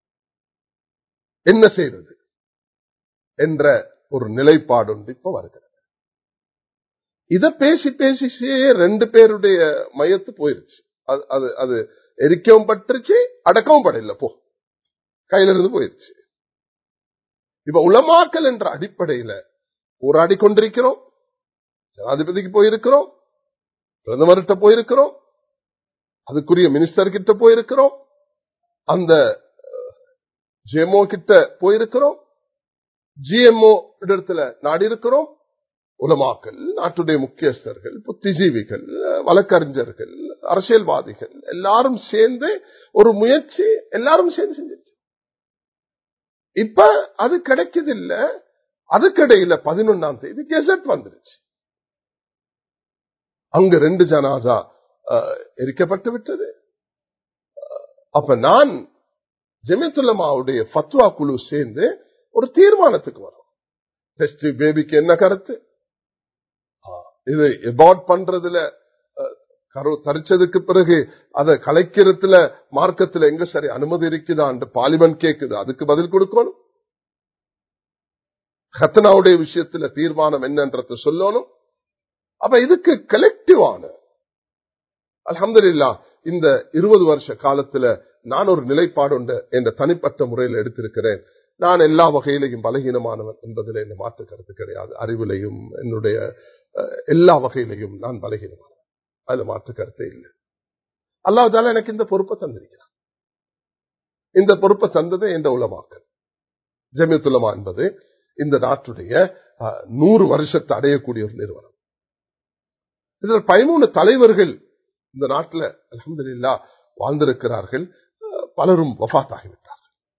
என்ன செய்யறது என்ற ஒரு நிலைப்பாடு ஒன்று இப்ப வருகிறது இத பேசி பேசி ரெண்டு பேருடைய மையத்து போயிருச்சு அது அது எரிக்கவும் பட்டுருச்சு அடக்கவும் படல போ கையில இருந்து போயிருச்சு இப்ப உளமாக்கல் என்ற அடிப்படையில போராடி கொண்டிருக்கிறோம் ஜனாதிபதிக்கு போயிருக்கிறோம் பிரதமர்கிட்ட போயிருக்கிறோம் அதுக்குரிய மினிஸ்டர் கிட்ட போயிருக்கிறோம் அந்த ஜிஎம்ஓ கிட்ட போயிருக்கிறோம் ஜிஎம்ஓ இடத்துல நாடி இருக்கிறோம் உலமாக்கள் நாட்டுடைய முக்கியஸ்தர்கள் புத்திஜீவிகள் வழக்கறிஞர்கள் அரசியல்வாதிகள் எல்லாரும் சேர்ந்து ஒரு முயற்சி எல்லாரும் சேர்ந்து செஞ்சிருச்சு இப்ப அது கிடைக்குது இல்ல அதுக்கிடையில பதினொன்னாம் தேதி கெசட் வந்துருச்சு அங்கு ரெண்டு ஜனாசா எரிக்கப்பட்டு விட்டது அப்ப நான் ஜெமித்துல்லமாவுடைய ஃபத்வா குழு சேர்ந்து ஒரு தீர்மானத்துக்கு வரும் டெஸ்ட் பேபிக்கு என்ன கருத்து இது எபார்ட் பண்றதுல கரு தரிச்சதுக்கு பிறகு அதை கலைக்கிறதுல மார்க்கத்துல எங்க சரி அனுமதி இருக்குதான் பார்லிமெண்ட் கேக்குது அதுக்கு பதில் கொடுக்கணும் ஹத்தனாவுடைய விஷயத்துல தீர்மானம் என்னன்றத சொல்லணும் அப்ப இதுக்கு கலெக்டிவான அலமதுல்லா இந்த இருபது வருஷ காலத்துல நான் ஒரு நிலைப்பாடு உண்டு என்ற தனிப்பட்ட முறையில் எடுத்திருக்கிறேன் நான் எல்லா வகையிலையும் பலகீனமானவன் என்பதில் என்ன மாற்று கருத்து கிடையாது அறிவிலையும் என்னுடைய எல்லா வகையிலையும் நான் பலகீனமானவன் அதுல மாற்று கருத்தே இல்லை அல்லாவதால எனக்கு இந்த பொறுப்பை தந்திருக்கிறான் இந்த பொறுப்பை தந்தது எந்த உலமாக்கல் ஜமியத்துலமா என்பது இந்த நாட்டுடைய நூறு வருஷத்தை அடையக்கூடிய ஒரு நிறுவனம் இதில் பதிமூணு தலைவர்கள் இந்த நாட்டில் அலமதுல்லா வாழ்ந்திருக்கிறார்கள் பலரும் வஃத்தாகிவிட்டார்கள்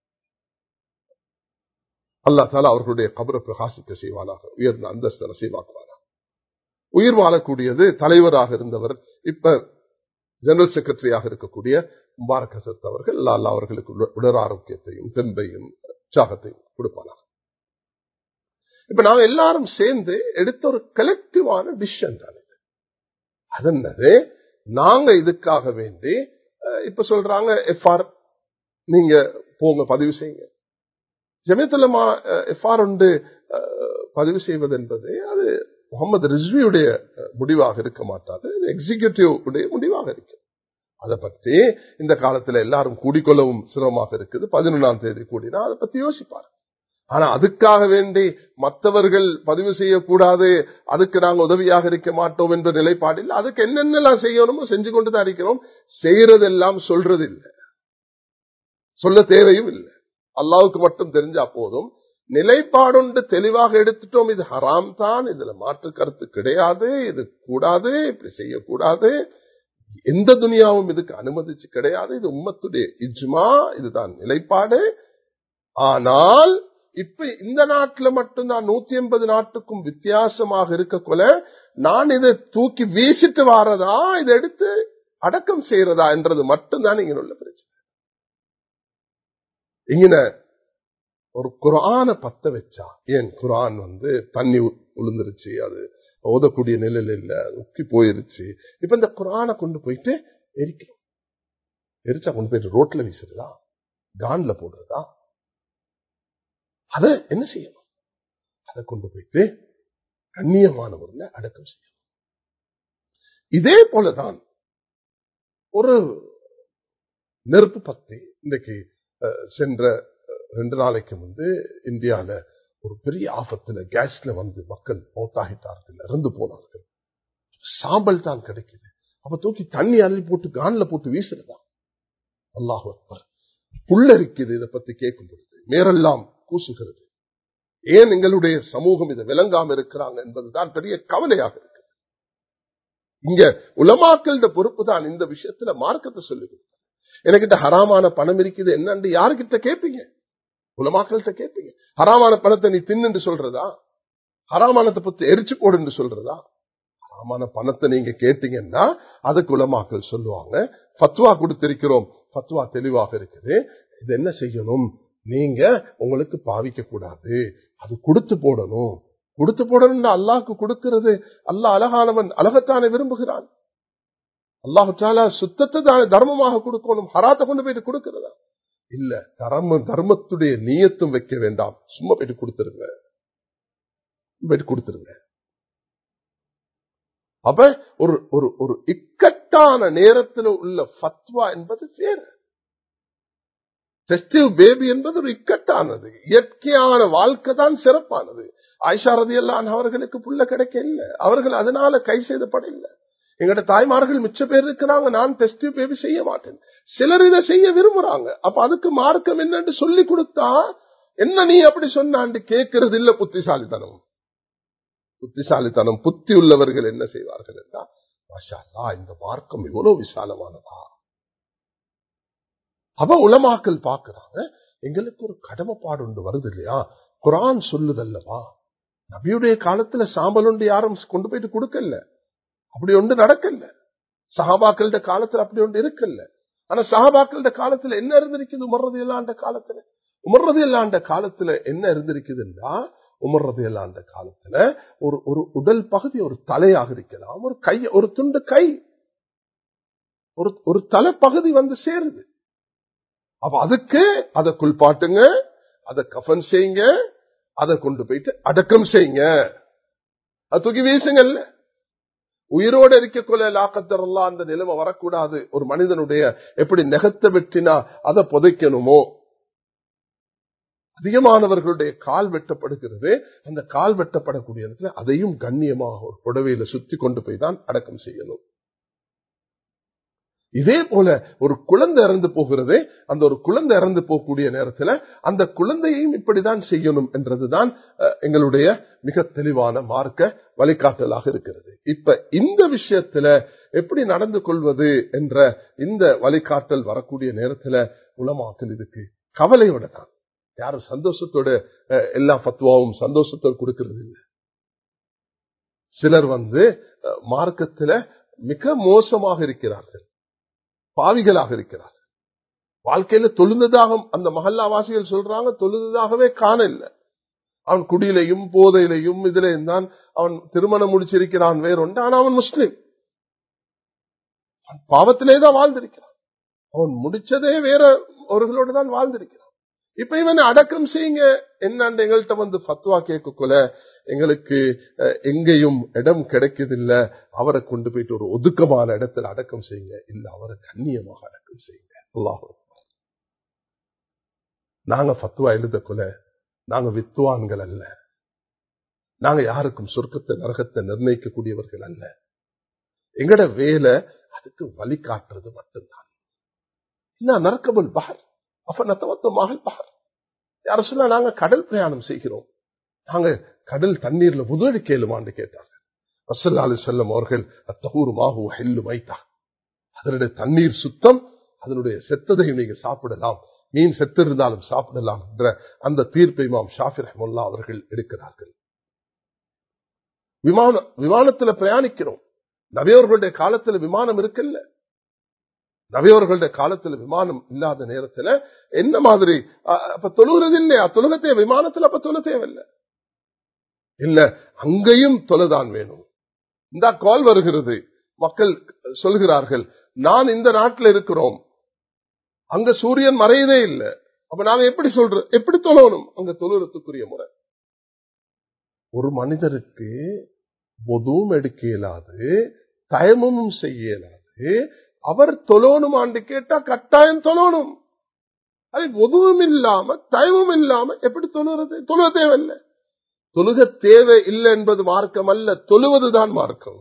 அல்லா தாலா அவர்களுடைய கபரை பிரகாசிக்க செய்வானாக உயர்ந்த அந்தஸ்து நசீவாக்குவானாக உயிர் வாழக்கூடியது தலைவராக இருந்தவர் இப்ப ஜெனரல் செக்ரட்டரியாக இருக்கக்கூடிய முபாரக் ஹசத் அவர்கள் அல்லா அவர்களுக்கு உடல் ஆரோக்கியத்தையும் தெம்பையும் உற்சாகத்தையும் கொடுப்பானாக இப்ப நாங்க எல்லாரும் சேர்ந்து எடுத்த ஒரு கலெக்டிவான டிசிஷன் தான் இது அது என்னது நாங்க இதுக்காக வேண்டி இப்ப சொல்றாங்க எஃப்ஆர் நீங்க போங்க பதிவு செய்யுங்க ஜமியத்துலமா எஃப்ஆர் ஒன்று பதிவு செய்வது என்பது அது முகமது ரிஸ்வியுடைய முடிவாக இருக்க மாட்டாது எக்ஸிகியூட்டிவ் உடைய முடிவாக இருக்கு அதை பற்றி இந்த காலத்துல எல்லாரும் கூடிக்கொள்ளவும் சிரமமாக இருக்குது பதினொன்றாம் தேதி கூடினா அதை பத்தி யோசிப்பார் ஆனா அதுக்காக வேண்டி மற்றவர்கள் பதிவு செய்யக்கூடாது அதுக்கு நாங்க உதவியாக இருக்க மாட்டோம் என்ற நிலைப்பாடு இல்லை அதுக்கு என்னென்னலாம் செய்யணுமோ செஞ்சு கொண்டுதான் இருக்கிறோம் செய்யறதெல்லாம் சொல்றது இல்லை சொல்ல தேவையும் இல்லை அல்லாவுக்கு மட்டும் தெரிஞ்சா போதும் நிலைப்பாடுண்டு தெளிவாக எடுத்துட்டோம் இது ஹராம் தான் இதுல மாற்று கருத்து கிடையாது இது கூடாது இப்படி செய்யக்கூடாது எந்த துணியாவும் இதுக்கு அனுமதிச்சு கிடையாது இது உம்மத்துடைய இஜ்மா இதுதான் நிலைப்பாடு ஆனால் இப்ப இந்த நாட்டுல மட்டும்தான் நூத்தி எண்பது நாட்டுக்கும் வித்தியாசமாக இருக்கக்குள்ள நான் இதை தூக்கி வீசிட்டு வாரதா இதை எடுத்து அடக்கம் செய்யறதா என்றது மட்டும்தான் இங்க உள்ள பிரச்சனை இங்க ஒரு குரான பத்த வச்சா ஏன் குரான் வந்து தண்ணி உளுந்துருச்சு அது ஓதக்கூடிய நிலையில இல்ல உக்கி போயிருச்சு இப்ப இந்த குரானை கொண்டு போயிட்டு எரிக்கணும் எரிச்சா கொண்டு போயிட்டு ரோட்ல வீசுறதா கான்ல போடுறதா அத என்ன செய்யணும் அதை கொண்டு போயிட்டு கண்ணியமான முறையில் அடக்கம் செய்யணும் இதே போலதான் ஒரு நெருப்பு பக்தி இன்றைக்கு சென்ற ரெண்டு நாளைக்கு வந்து இந்தியால ஒரு பெரிய ஆபத்துல கேஸ்ல வந்து மக்கள் மௌத்தாகிட்டார்கள் இறந்து போனார்கள் சாம்பல் தான் கிடைக்குது அப்ப தூக்கி தண்ணி அள்ளி போட்டு கான்ல போட்டு வீசுறதா அல்லாஹ் அக்பர் புல்லரிக்குது இதை பத்தி கேட்கும் பொழுது மேரெல்லாம் கூசுகிறது ஏன் எங்களுடைய சமூகம் இதை விளங்காம இருக்கிறாங்க என்பதுதான் பெரிய கவலையாக இருக்கு இங்க உலமாக்கள பொறுப்பு தான் இந்த விஷயத்துல மார்க்கத்தை சொல்லி கொடுத்தாங்க எனக்கிட்ட ஹராமான பணம் இருக்குது என்னன்னு யாருக்கிட்ட கேட்பீங்க உலமாக்கள்கிட்ட கேட்பீங்க ஹராமான பணத்தை நீ தின்னு சொல்றதா ஹராமானத்தை பத்தி எரிச்சு போடுன்னு சொல்றதா ஹராமான பணத்தை நீங்க கேட்டீங்கன்னா அதுக்கு உலமாக்கள் சொல்லுவாங்க பத்வா கொடுத்திருக்கிறோம் பத்வா தெளிவாக இருக்குது இது என்ன செய்யணும் நீங்க உங்களுக்கு பாவிக்க கூடாது அது கொடுத்து போடணும் கொடுத்து போடணும் அல்லாஹ்க்கு கொடுக்கிறது அல்லாஹ் அழகானவன் அழகத்தானே விரும்புகிறான் அல்லாஹால சுத்தத்தை தானே தர்மமாக கொடுக்கணும் ஹராத்தை கொண்டு போயிட்டு கொடுக்கிறதா இல்ல தர்ம தர்மத்துடைய நீயத்தும் வைக்க வேண்டாம் சும்மா போயிட்டு கொடுத்துருங்க போயிட்டு கொடுத்துருங்க அப்ப ஒரு ஒரு ஒரு இக்கட்டான நேரத்தில் உள்ள ஃபத்வா என்பது வேறு ஃபெஸ்டிவ் பேபி என்பது ஒரு இக்கட்டானது இயற்கையான வாழ்க்கை தான் சிறப்பானது ஆயிஷா ரதி எல்லாம் அவர்களுக்கு புள்ள கிடைக்க இல்லை அவர்கள் அதனால கை செய்தப்பட இல்லை எங்கட தாய்மார்கள் மிச்ச பேர் இருக்கிறாங்க நான் டெஸ்ட் பேபி செய்ய மாட்டேன் சிலர் இதை செய்ய விரும்புறாங்க அப்ப அதுக்கு மார்க்கம் என்னன்னு சொல்லி கொடுத்தா என்ன நீ அப்படி சொன்னான்னு கேட்கறது இல்ல புத்திசாலித்தனம் புத்திசாலித்தனம் புத்தி உள்ளவர்கள் என்ன செய்வார்கள் என்றால் மாஷா இந்த மார்க்கம் இவ்வளவு விசாலமானதா அவ உலமாக்கல் பாக்குறாங்க எங்களுக்கு ஒரு கடமைப்பாடு ஒன்று வருது இல்லையா குரான் சொல்லுதல்லவா நபியுடைய காலத்துல சாம்பல் ஒன்று யாரும் கொண்டு போயிட்டு கொடுக்கல அப்படி ஒன்று நடக்கல சஹாபாக்கள காலத்துல அப்படி ஒன்று இருக்கல்ல ஆனா சஹாபாக்கள காலத்துல என்ன இருந்திருக்குது உமர்றது இல்லாண்ட காலத்துல உமர்றது இல்லாண்ட காலத்துல என்ன இருந்திருக்குதுன்னா உமர்றது இல்லாண்ட காலத்துல ஒரு ஒரு உடல் பகுதி ஒரு தலையாக இருக்கலாம் ஒரு கை ஒரு துண்டு கை ஒரு ஒரு தலைப்பகுதி வந்து சேருது அப்ப அதுக்கு அதை குளிப்பாட்டுங்க அதை கஃபன் செய்யுங்க அதை கொண்டு போயிட்டு அடக்கம் செய்யுங்க அது தூக்கி வீசுங்கல்ல உயிரோடு இருக்கக்குள்ள லாக்கத்தரலாம் அந்த நிலைமை வரக்கூடாது ஒரு மனிதனுடைய எப்படி நெகத்தை வெட்டினா அதை புதைக்கணுமோ அதிகமானவர்களுடைய கால் வெட்டப்படுகிறது அந்த கால் வெட்டப்படக்கூடிய இடத்துல அதையும் கண்ணியமாக ஒரு புடவையில சுத்தி கொண்டு போய் தான் அடக்கம் செய்யணும் இதே போல ஒரு குழந்தை இறந்து போகிறது அந்த ஒரு குழந்தை இறந்து போகக்கூடிய நேரத்தில் அந்த குழந்தையையும் இப்படிதான் செய்யணும் என்றதுதான் எங்களுடைய மிக தெளிவான மார்க்க வழிகாட்டலாக இருக்கிறது இப்ப இந்த விஷயத்துல எப்படி நடந்து கொள்வது என்ற இந்த வழிகாட்டல் வரக்கூடிய நேரத்துல உலமாக்கல் இதுக்கு கவலையோட தான் யாரும் சந்தோஷத்தோட எல்லா பத்துவாவும் சந்தோஷத்தோடு கொடுக்கிறது இல்லை சிலர் வந்து மார்க்கத்துல மிக மோசமாக இருக்கிறார்கள் பாவிகளாக இருக்கிறார் வாழ்க்கையில தொழுந்ததாக அந்த மகல்லாவாசிகள் சொல்றாங்க தொழுந்ததாகவே காண இல்லை அவன் குடியிலையும் போதையிலையும் இதுலையும் தான் அவன் திருமணம் முடிச்சிருக்கிறான் வேறொன்று ஆனா அவன் முஸ்லிம் பாவத்திலே தான் வாழ்ந்திருக்கிறான் அவன் முடிச்சதே வேற அவர்களோடு தான் வாழ்ந்திருக்கிறான் இப்ப இவன் அடக்கம் செய்யுங்க என்னன்னு எங்கள்கிட்ட வந்து பத்துவா கேட்கக்குள்ள எங்களுக்கு எங்கேயும் இடம் கிடைக்குதில்ல அவரை கொண்டு போயிட்டு ஒரு ஒதுக்கமான இடத்துல அடக்கம் செய்யுங்க இல்ல அவரை கண்ணியமாக அடக்கம் செய்யுங்க அல்லாஹ் நாங்க பத்துவா எழுதக்குள்ள நாங்க வித்துவான்கள் அல்ல நாங்க யாருக்கும் சொர்க்கத்தை நரகத்தை நிர்ணயிக்கக்கூடியவர்கள் அல்ல எங்கட வேலை அதுக்கு வழிகாட்டுறது மட்டும்தான் என்ன நரக்கபுல் பஹர் அப்ப நத்தவத்த மகள் பஹர் யார சொன்னா நாங்க கடல் பிரயாணம் செய்கிறோம் நாங்க கடல் தண்ணீர்ல முதலி கேளுமான்னு கேட்டார்கள் ரசல்லா அலி செல்லம் அவர்கள் அத்தகூருமாக ஹெல்லு வைத்தா அதனுடைய தண்ணீர் சுத்தம் அதனுடைய செத்ததையும் நீங்க சாப்பிடலாம் மீன் செத்திருந்தாலும் சாப்பிடலாம் என்ற அந்த தீர்ப்பை மாம் ஷாஃபி ரஹமுல்லா அவர்கள் எடுக்கிறார்கள் விமான விமானத்துல பிரயாணிக்கிறோம் நபியவர்களுடைய காலத்துல விமானம் இருக்குல்ல நவியவர்களுடைய காலத்துல விமானம் இல்லாத நேரத்துல என்ன மாதிரி அஹ், அப்ப தொழுகிறது இல்லையா தொழுக தேவை விமானத்துல அப்ப தொழ தேவையில்லை இல்ல அங்கேயும் தொலைதான் வேணும் இந்த கால் வருகிறது மக்கள் சொல்கிறார்கள் நான் இந்த நாட்டில் இருக்கிறோம் அங்க சூரியன் மறையதே இல்லை அப்ப நாங்க எப்படி சொல்றோம் எப்படி தொழணும் அங்க தொழுறதுக்குரிய முறை ஒரு மனிதருக்கு பொதுவும் எடுக்க இயலாது தயமும் செய்ய இயலாது அவர் தொழணுமான்னு கேட்டா கட்டாயம் தொழணும் அது பொதுவும் இல்லாம தயமும் இல்லாம எப்படி தொழுறது தொழுவ தேவையில்லை தொழுக தேவை இல்லை என்பது மார்க்கம் அல்ல தொழுவதுதான் மார்க்கம்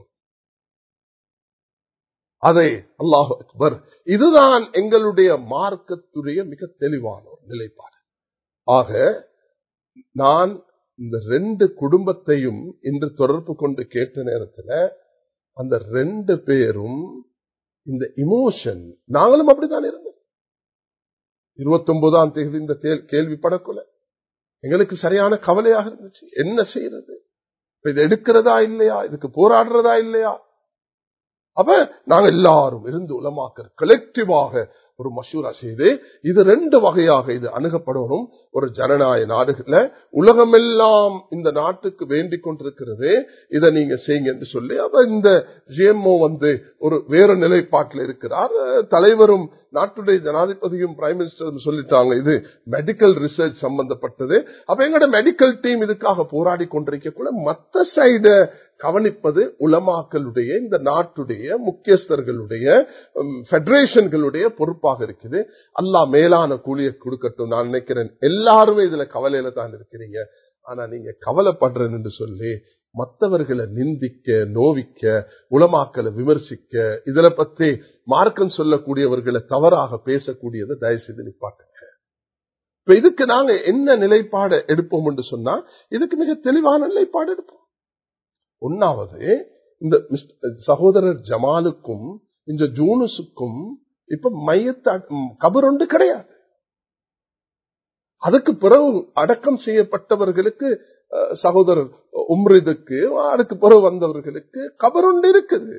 அதை அல்லாஹ் அக்பர் இதுதான் எங்களுடைய மார்க்கத்துடைய மிக தெளிவான ஒரு நிலைப்பாடு ஆக நான் இந்த ரெண்டு குடும்பத்தையும் இன்று தொடர்பு கொண்டு கேட்ட நேரத்தில் அந்த ரெண்டு பேரும் இந்த இமோஷன் நாங்களும் அப்படித்தான் இருந்தோம் இருபத்தி ஒன்பதாம் தேதி இந்த கேள்- கேள்விப்படக்குள்ள எங்களுக்கு சரியான கவலையாக இருந்துச்சு என்ன செய்யறது இப்ப இது எடுக்கிறதா இல்லையா இதுக்கு போராடுறதா இல்லையா அப்ப நாங்க எல்லாரும் இருந்து உலமாக்கர் கலெக்டிவாக ஒரு மசூரா செய்து இது ரெண்டு வகையாக இது அணுகப்படணும் ஒரு ஜனநாயக நாடுகள்ல உலகமெல்லாம் இந்த நாட்டுக்கு வேண்டிக் கொண்டிருக்கிறது இதை நீங்க செய்யுங்க என்று சொல்லி அப்ப இந்த ஜிஎம்ஓ வந்து ஒரு வேற நிலைப்பாட்டில் இருக்கிறார் அஹ் தலைவரும் நாட்டுடைய ஜனாதிபதியும் பிரைம் மினிஸ்டரும் சொல்லிட்டாங்க இது மெடிக்கல் ரிசர்ச் சம்பந்தப்பட்டது அப்ப எங்களோட மெடிக்கல் டீம் இதுக்காக போராடி கொண்டிருக்கக்குள்ள மத்த சைட கவனிப்பது உலமாக்களுடைய இந்த நாட்டுடைய முக்கியஸ்தர்களுடைய பெடரேஷன்களுடைய பொறுப்பாக இருக்குது அல்லாஹ் மேலான கூலியை கொடுக்கட்டும் நான் நினைக்கிறேன் எல்லாருமே இதுல கவலையில தான் இருக்கிறீங்க ஆனா நீங்க கவலைப்படுறேன் என்று சொல்லி மற்றவர்களை நிந்திக்க நோவிக்க உலமாக்களை விமர்சிக்க இதுல பத்தி மார்க்கம் சொல்லக்கூடியவர்களை தவறாக பேசக்கூடியதை தயவு செய்து நிப்பாட்டுங்க இப்ப இதுக்கு நாங்க என்ன நிலைப்பாடு எடுப்போம் என்று சொன்னா இதுக்கு மிக தெளிவான நிலைப்பாடு எடுப்போம் ஒன்னாவது இந்த மிஸ்டர் சகோதரர் ஜமாலுக்கும் இந்த ஜூனுஸுக்கும் இப்ப மையத்த கபர் ஒன்று கிடையாது அதுக்கு பிறகு அடக்கம் செய்யப்பட்டவர்களுக்கு அஹ், சகோதரர் உம்ரிதுக்கு அதுக்கு பிறகு வந்தவர்களுக்கு கபர் ஒன்று இருக்குது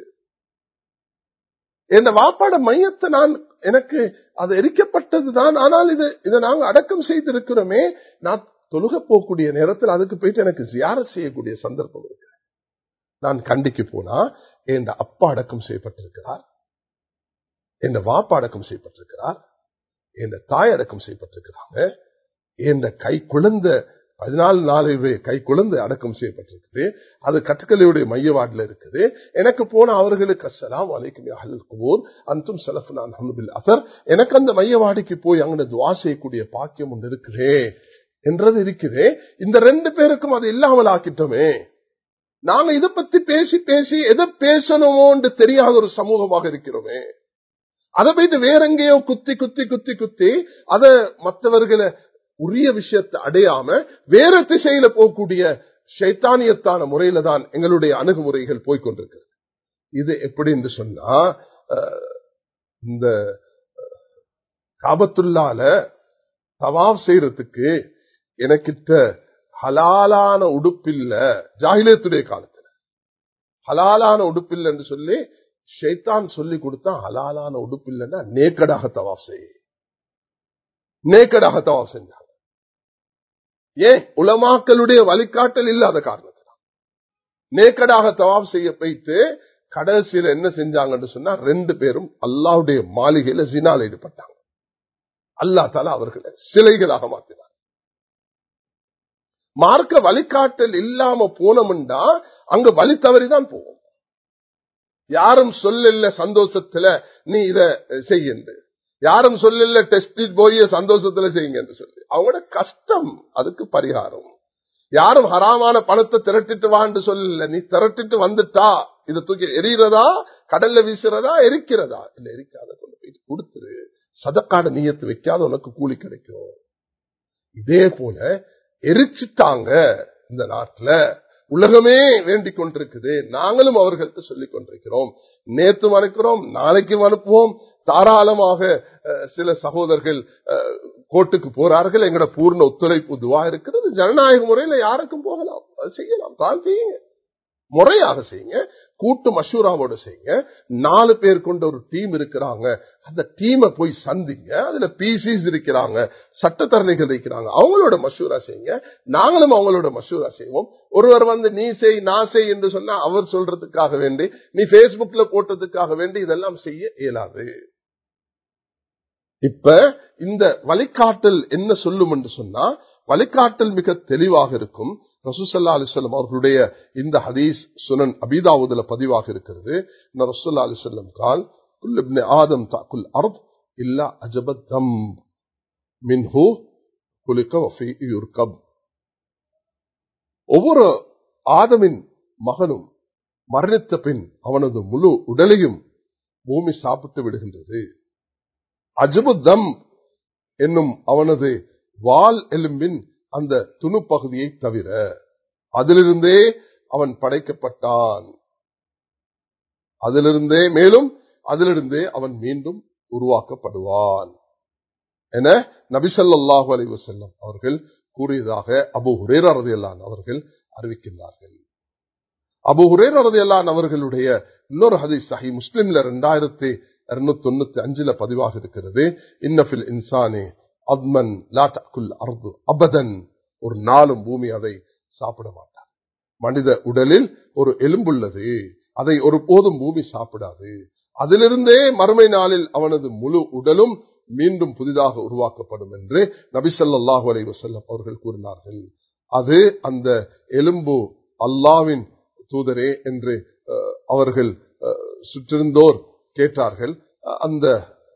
என் வாப்பாட மையத்தை நான் எனக்கு அது எரிக்கப்பட்டதுதான் ஆனால் இது இதை நாங்கள் அடக்கம் செய்திருக்கிறோமே நான் தொழுக போகக்கூடிய நேரத்தில் அதுக்கு போயிட்டு எனக்கு ஜியாரத் செய்யக்கூடிய சந்தர்ப்பம் இருக்கு நான் கண்டிக்கு போனா என் அப்பா அடக்கம் செய்யப்பட்டிருக்கிறார் என் வாப்பா அடக்கம் செய்யப்பட்டிருக்கிறார் என் தாய் அடக்கம் செய்யப்பட்டிருக்கிறாங்க என் கை குழந்த பதினாலு நாலு கை குழந்தை அடக்கம் செய்யப்பட்டிருக்குது அது கட்டுக்கலையுடைய மையவாடில் இருக்குது எனக்கு போன அவர்களுக்கு அஸ்ஸலாம் வலைக்கும் அஹல் குபூர் அன்தும் சலஃபுனான் ஹம்துபில் அசர் எனக்கு அந்த மையவாடிக்கு போய் அங்கே துவா செய்யக்கூடிய பாக்கியம் ஒன்று இருக்குதே என்றது இருக்குதே இந்த ரெண்டு பேருக்கும் அது இல்லாமல் ஆக்கிட்டோமே நாங்க இதை பத்தி பேசி பேசி எதை பேசணுமோன்னு தெரியாத ஒரு சமூகமாக இருக்கிறோமே அதை போயிட்டு வேற எங்கேயோ குத்தி குத்தி குத்தி குத்தி அத மற்றவர்களை உரிய விஷயத்தை அடையாம வேற திசையில போகக்கூடிய சைத்தானியத்தான முறையில தான் எங்களுடைய அணுகுமுறைகள் போய்கொண்டிருக்கிறது இது எப்படி என்று சொன்னா அஹ், இந்த காபத்துள்ளால தவாப் செய்யறதுக்கு எனக்கிட்ட ஹலாலான உடுப்பில்ல ஜாகிலியத்துடைய காலத்துல ஹலாலான உடுப்பில்லை என்று சொல்லி ஷைத்தான் சொல்லி கொடுத்தா ஹலாலான உடுப்பில்லைன்னா நேக்கடாக தவாப் செய்ய நேக்கடாக தவாப் செஞ்சாங்க ஏன் உலமாக்களுடைய வழிகாட்டல் இல்லாத காரணத்தினால் நேக்கடாக தவாப் செய்ய போயிட்டு கடைசியில என்ன செஞ்சாங்கன்னு சொன்னா ரெண்டு பேரும் அல்லாவுடைய மாளிகையில ஜினால் ஈடுபட்டாங்க அல்லா தால அவர்களை சிலைகளாக மாற்றினார் மார்க்க வழிகாட்டல் இல்லாம போனோம்டா அங்க வழி தவறிதான் போவோம் யாரும் சொல்லல சந்தோஷத்துல நீ இத செய்யுண்டு யாரும் சொல்லல டெஸ்ட் போய் சந்தோஷத்துல செய்யுங்க என்று சொல்லி அவங்களோட கஷ்டம் அதுக்கு பரிகாரம் யாரும் ஹராமான பணத்தை திரட்டிட்டு வான்னு சொல்லல நீ திரட்டிட்டு வந்துட்டா இதை தூக்கி எரியறதா கடல்ல வீசுறதா எரிக்கிறதா இல்ல எரிக்காத கொண்டு போய் கொடுத்துரு சதக்காட நீயத்து வைக்காத உனக்கு கூலி கிடைக்கும் இதே போல எரிச்சிட்டாங்க இந்த நாட்டுல உலகமே வேண்டிக் கொண்டிருக்குது நாங்களும் அவர்களுக்கு சொல்லிக் கொண்டிருக்கிறோம் நேற்றும் அனுப்புகிறோம் நாளைக்கும் அனுப்புவோம் தாராளமாக அஹ், சில சகோதரர்கள் அஹ், கோர்ட்டுக்கு போறார்கள் எங்களோட பூர்ண ஒத்துழைப்பு துவா இருக்கிறது ஜனநாயக முறையில யாருக்கும் போகலாம் அது செய்யலாம் தான் செய்யுங்க முறையாக செய்யுங்க கூட்டு மஷூராவோட செய்யுங்க நாலு பேர் கொண்ட ஒரு டீம் இருக்கிறாங்க அந்த டீமை போய் சந்திங்க அதுல பிசிஸ் இருக்கிறாங்க சட்டத்தரணிகள் இருக்கிறாங்க அவங்களோட மஷூரா செய்யுங்க நாங்களும் அவங்களோட மஷூரா செய்வோம் ஒருவர் வந்து நீ செய் நான் செய் என்று சொன்னா அவர் சொல்றதுக்காக வேண்டி நீ பேஸ்புக்ல போட்டதுக்காக வேண்டி இதெல்லாம் செய்ய இயலாது இப்ப இந்த வழிகாட்டல் என்ன சொல்லும் என்று சொன்னா வழிகாட்டல் மிக தெளிவாக இருக்கும் ரசூசல்லா அலிசல்லம் அவர்களுடைய இந்த ஹதீஸ் சுனன் அபிதாவுதுல பதிவாக இருக்கிறது இந்த ரசூல்லா அலிசல்லம் கால் குல் இப்னு ஆதம் தாக்குல் அர்த் இல்லா அஜபத் தம் மின்ஹு குலிக்க வஃபி யுர்கப் ஒவ்வொரு ஆதமின் மகனும் மரணித்த பின் அவனது முழு உடலையும் பூமி சாப்பிட்டு விடுகின்றது அஜபுத்தம் என்னும் அவனது வால் எலும்பின் அந்த துணு பகுதியை தவிர அதிலிருந்தே அவன் படைக்கப்பட்டான் அதிலிருந்தே மேலும் அதிலிருந்தே அவன் மீண்டும் உருவாக்கப்படுவான் என நபிசல்லாஹு அலி வசல்லம் அவர்கள் கூறியதாக அபு ஹுரேரதையல்லான் அவர்கள் அறிவிக்கின்றார்கள் அபு ஹுரேரதையல்லான் அவர்களுடைய இன்னொரு ஹதீஸ் சஹி முஸ்லிம்ல இரண்டாயிரத்தி இருநூத்தி தொண்ணூத்தி அஞ்சுல பதிவாக இருக்கிறது இன்னபில் இன்சானே அத்மன் லாட்டக்குல் அர்து அபதன் ஒரு நாளும் பூமி அதை சாப்பிட மாட்டார் மனித உடலில் ஒரு எலும்புள்ளது அதை ஒரு போதும் பூமி சாப்பிடாது அதிலிருந்தே மறுமை நாளில் அவனது முழு உடலும் மீண்டும் புதிதாக உருவாக்கப்படும் என்று நபிசல்லாஹு அலை வசல்லம் அவர்கள் கூறினார்கள் அது அந்த எலும்பு அல்லாவின் தூதரே என்று அவர்கள் சுற்றிருந்தோர் கேட்டார்கள் அந்த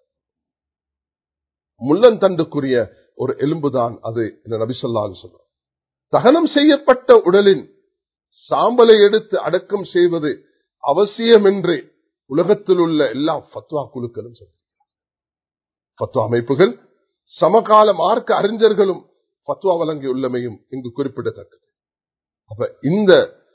முள்ளந்தண்டுக்குரிய ஒரு எலும்புதான் அது இந்த நபிசல்லான்னு சொல்றார் தகனம் செய்யப்பட்ட உடலின் சாம்பலை எடுத்து அடக்கம் செய்வது அவசியம் என்று உலகத்தில் உள்ள எல்லா பத்வா குழுக்களும் சொல்கிறார் பத்வா அமைப்புகள் சமகால மார்க்க அறிஞர்களும் பத்வா வழங்கியுள்ளமையும் இங்கு குறிப்பிடத்தக்கது அப்ப இந்த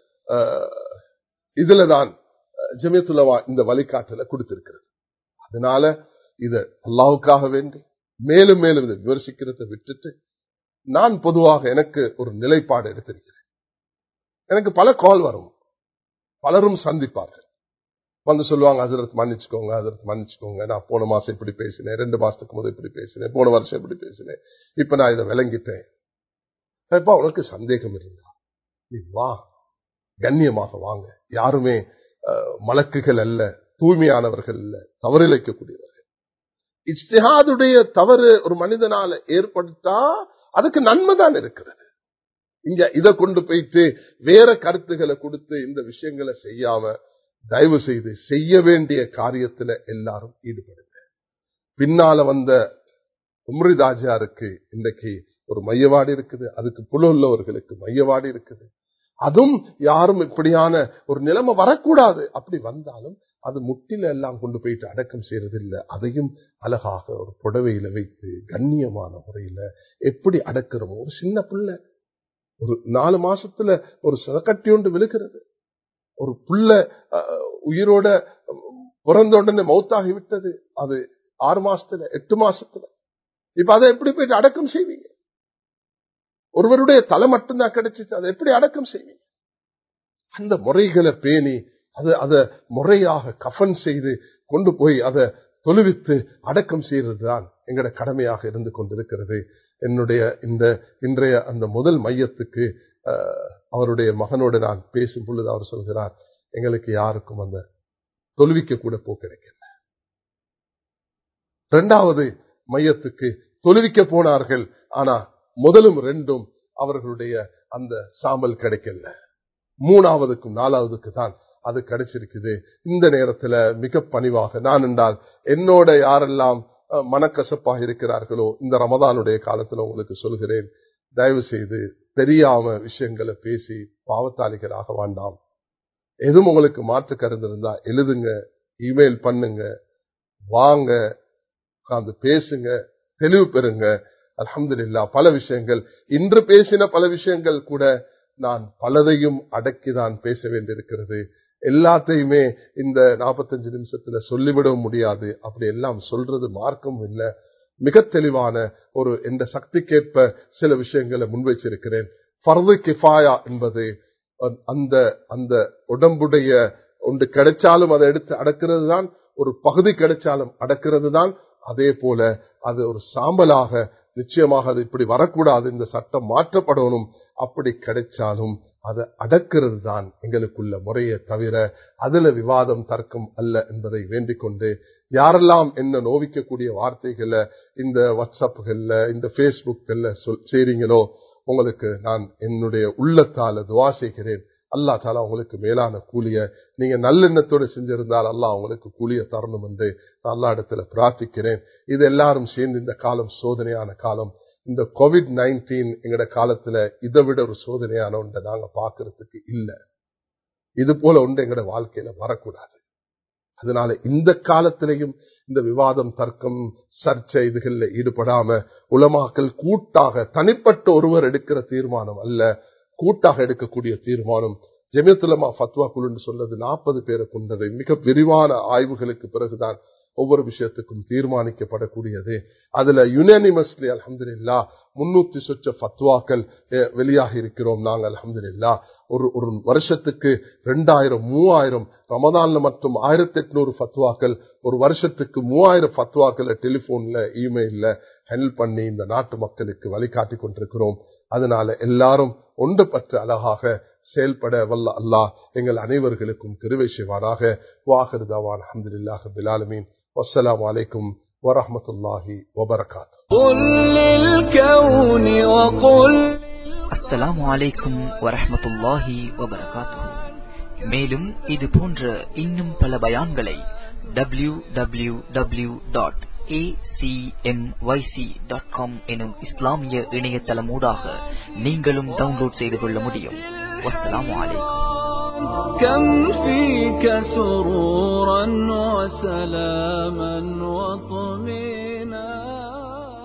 இதுலதான் ஜமியத்துலவா இந்த வழிகாட்டல கொடுத்திருக்கிறது அதனால இத அல்லாவுக்காக வேண்டி மேலும் மேலும் இதை விமர்சிக்கிறத விட்டுட்டு நான் பொதுவாக எனக்கு ஒரு நிலைப்பாடு எடுத்திருக்கிறேன் எனக்கு பல கால் வரும் பலரும் சந்திப்பார்கள் வந்து சொல்லுவாங்க ஹசரத் மன்னிச்சுக்கோங்க ஹசரத் மன்னிச்சுக்கோங்க நான் போன மாசம் இப்படி பேசினேன் ரெண்டு மாசத்துக்கு முதல் இப்படி பேசினேன் போன வருஷம் இப்படி பேசினேன் இப்ப நான் இதை விளங்கிட்டேன் இப்ப உனக்கு சந்தேகம் இருந்தா நீ வா கண்ணியமாக வாங்க யாருமே மலக்குகள் அல்ல தூய்மையானவர்கள் அல்ல தவறிழைக்கக்கூடியவர்கள் இஸ்திஹாதுடைய தவறு ஒரு மனிதனால ஏற்படுத்தா அதுக்கு நன்மை தான் இருக்கிறது இங்க இதை கொண்டு போயிட்டு வேற கருத்துக்களை கொடுத்து இந்த விஷயங்களை செய்யாம தயவு செய்து செய்ய வேண்டிய காரியத்துல எல்லாரும் ஈடுபடுங்க பின்னால வந்த உம்ரிதாஜியாருக்கு இன்றைக்கு ஒரு மையவாடு இருக்குது அதுக்கு புல உள்ளவர்களுக்கு மையவாடு இருக்குது அதுவும் யாரும் இப்படியான ஒரு நிலைமை வரக்கூடாது அப்படி வந்தாலும் அது முட்டில எல்லாம் கொண்டு போயிட்டு அடக்கம் செய்யறது இல்லை அதையும் அழகாக ஒரு புடவையில வைத்து கண்ணியமான முறையில எப்படி அடக்கிறோமோ ஒரு சின்ன பிள்ளை ஒரு நாலு மாசத்துல ஒரு சிறக்கட்டி ஒன்று விழுகிறது ஒரு புள்ள உயிரோட பிறந்த உடனே மௌத்தாகி விட்டது அது ஆறு மாசத்துல எட்டு மாசத்துல இப்ப அதை எப்படி போயிட்டு அடக்கம் செய்வீங்க ஒருவருடைய தலை மட்டும்தான் கிடைச்சிச்சு அதை எப்படி அடக்கம் செய்வீங்க அந்த முறைகளை பேணி அதை அதை முறையாக கஃபன் செய்து கொண்டு போய் அதை தொழுவித்து அடக்கம் செய்யறது தான் எங்களோட கடமையாக இருந்து கொண்டிருக்கிறது என்னுடைய இந்த இன்றைய அந்த முதல் மையத்துக்கு அவருடைய மகனோடு நான் பேசும் பொழுது அவர் சொல்கிறார் எங்களுக்கு யாருக்கும் அந்த தொழுவிக்க கூட போ கிடைக்கல இரண்டாவது மையத்துக்கு தொழுவிக்க போனார்கள் ஆனா முதலும் ரெண்டும் அவர்களுடைய அந்த சாம்பல் கிடைக்கல மூணாவதுக்கும் நாலாவதுக்கு தான் அது கிடைச்சிருக்குது இந்த நேரத்துல மிக பணிவாக நான் என்றால் என்னோட யாரெல்லாம் மனக்கசப்பாக இருக்கிறார்களோ இந்த ரமதானுடைய காலத்துல உங்களுக்கு சொல்கிறேன் தயவு செய்து தெரியாம விஷயங்களை பேசி பாவத்தாளிகளாக வேண்டாம் எதுவும் உங்களுக்கு மாற்று கருந்து இருந்தா எழுதுங்க இமெயில் பண்ணுங்க வாங்க உட்கார்ந்து பேசுங்க தெளிவு பெறுங்க அலமதுல்லா பல விஷயங்கள் இன்று பேசின பல விஷயங்கள் கூட நான் பலதையும் அடக்கிதான் பேச வேண்டியிருக்கிறது எல்லாத்தையுமே இந்த நாற்பத்தஞ்சு நிமிஷத்துல சொல்லிவிட முடியாது அப்படி எல்லாம் சொல்றது மார்க்கம் இல்லை மிக தெளிவான ஒரு எந்த சக்திக்கேற்ப சில விஷயங்களை முன்வைச்சிருக்கிறேன் ஃபர்து கிஃபாயா என்பது அந்த அந்த உடம்புடைய ஒன்று கிடைச்சாலும் அதை எடுத்து அடக்கிறது தான் ஒரு பகுதி கிடைச்சாலும் அடக்கிறது தான் அதே போல அது ஒரு சாம்பலாக நிச்சயமாக அது இப்படி வரக்கூடாது இந்த சட்டம் மாற்றப்படணும் அப்படி கிடைச்சாலும் அதை அடக்கிறது தான் எங்களுக்குள்ள முறையை தவிர அதுல விவாதம் தர்க்கம் அல்ல என்பதை வேண்டிக் கொண்டு யாரெல்லாம் என்ன நோவிக்கக்கூடிய வார்த்தைகளை இந்த வாட்ஸ்அப்புகள்ல இந்த பேஸ்புக்கள்ல சொல் செய்றீங்களோ உங்களுக்கு நான் என்னுடைய உள்ளத்தால துவா செய்கிறேன் அல்லா தாலா உங்களுக்கு மேலான கூலிய நீங்க நல்லெண்ணத்தோடு செஞ்சிருந்தால் அல்லாஹ் உங்களுக்கு கூலிய தரணும் என்று நான் அல்லா இடத்துல பிரார்த்திக்கிறேன் இது எல்லாரும் சேர்ந்து இந்த காலம் சோதனையான காலம் இந்த கோவிட் நைன்டீன் எங்கட காலத்துல இதை விட ஒரு சோதனையான ஒன்றை நாங்க பாக்குறதுக்கு இல்ல இது போல ஒன்று எங்கட வாழ்க்கையில வரக்கூடாது அதனால இந்த காலத்திலையும் இந்த விவாதம் தர்க்கம் சர்ச்சை இதுகள்ல ஈடுபடாம உலமாக்கள் கூட்டாக தனிப்பட்ட ஒருவர் எடுக்கிற தீர்மானம் அல்ல கூட்டாக எடுக்கக்கூடிய தீர்மானம் ஜெமியத்துலமா ஃபத்வா குழுன்னு சொல்றது நாற்பது பேரை கொண்டது மிக விரிவான ஆய்வுகளுக்கு பிறகுதான் ஒவ்வொரு விஷயத்துக்கும் தீர்மானிக்கப்படக்கூடியது அதுல யுனானிமஸ்லி அலமதுல்லா முன்னூத்தி சொச்ச ஃபத்வாக்கள் வெளியாகி இருக்கிறோம் நாங்கள் அலமதுல்லா ஒரு ஒரு வருஷத்துக்கு ரெண்டாயிரம் மூவாயிரம் ரமதான்ல மற்றும் ஆயிரத்தி எட்நூறு ஃபத்வாக்கள் ஒரு வருஷத்துக்கு மூவாயிரம் ஃபத்வாக்களை டெலிபோன்ல இமெயில்ல ஹெல்ப் பண்ணி இந்த நாட்டு மக்களுக்கு வழிகாட்டி கொண்டிருக்கிறோம் அதனால எல்லாரும் ஒன்றுபட்டு அழகாக செயல்பட வல்ல அல்லாஹ் எங்கள் அனைவர்களுக்கும் திருவை செய்வாராக வாஹர் தவான் அஹமதுல்லாஹ் பிலாலமீன் வஸ்ஸலாம் வலைக்கும் வரஹமத்துல்லாஹி வபரகாத் அஸ்ஸலாமு அலைக்கும் வரஹமத்துல்லாஹி வபரகாத்துஹு மேலும் இது போன்ற இன்னும் பல பயான்களை W W W dot acmyc.com எனும் இஸ்லாமிய இணையதளமூடாக நீங்களும் டவுன்லோட் செய்து கொள்ள முடியும் வஸ்ஸலாமு அலைக்கும் كم فيك سرورا وسلاما وطمينا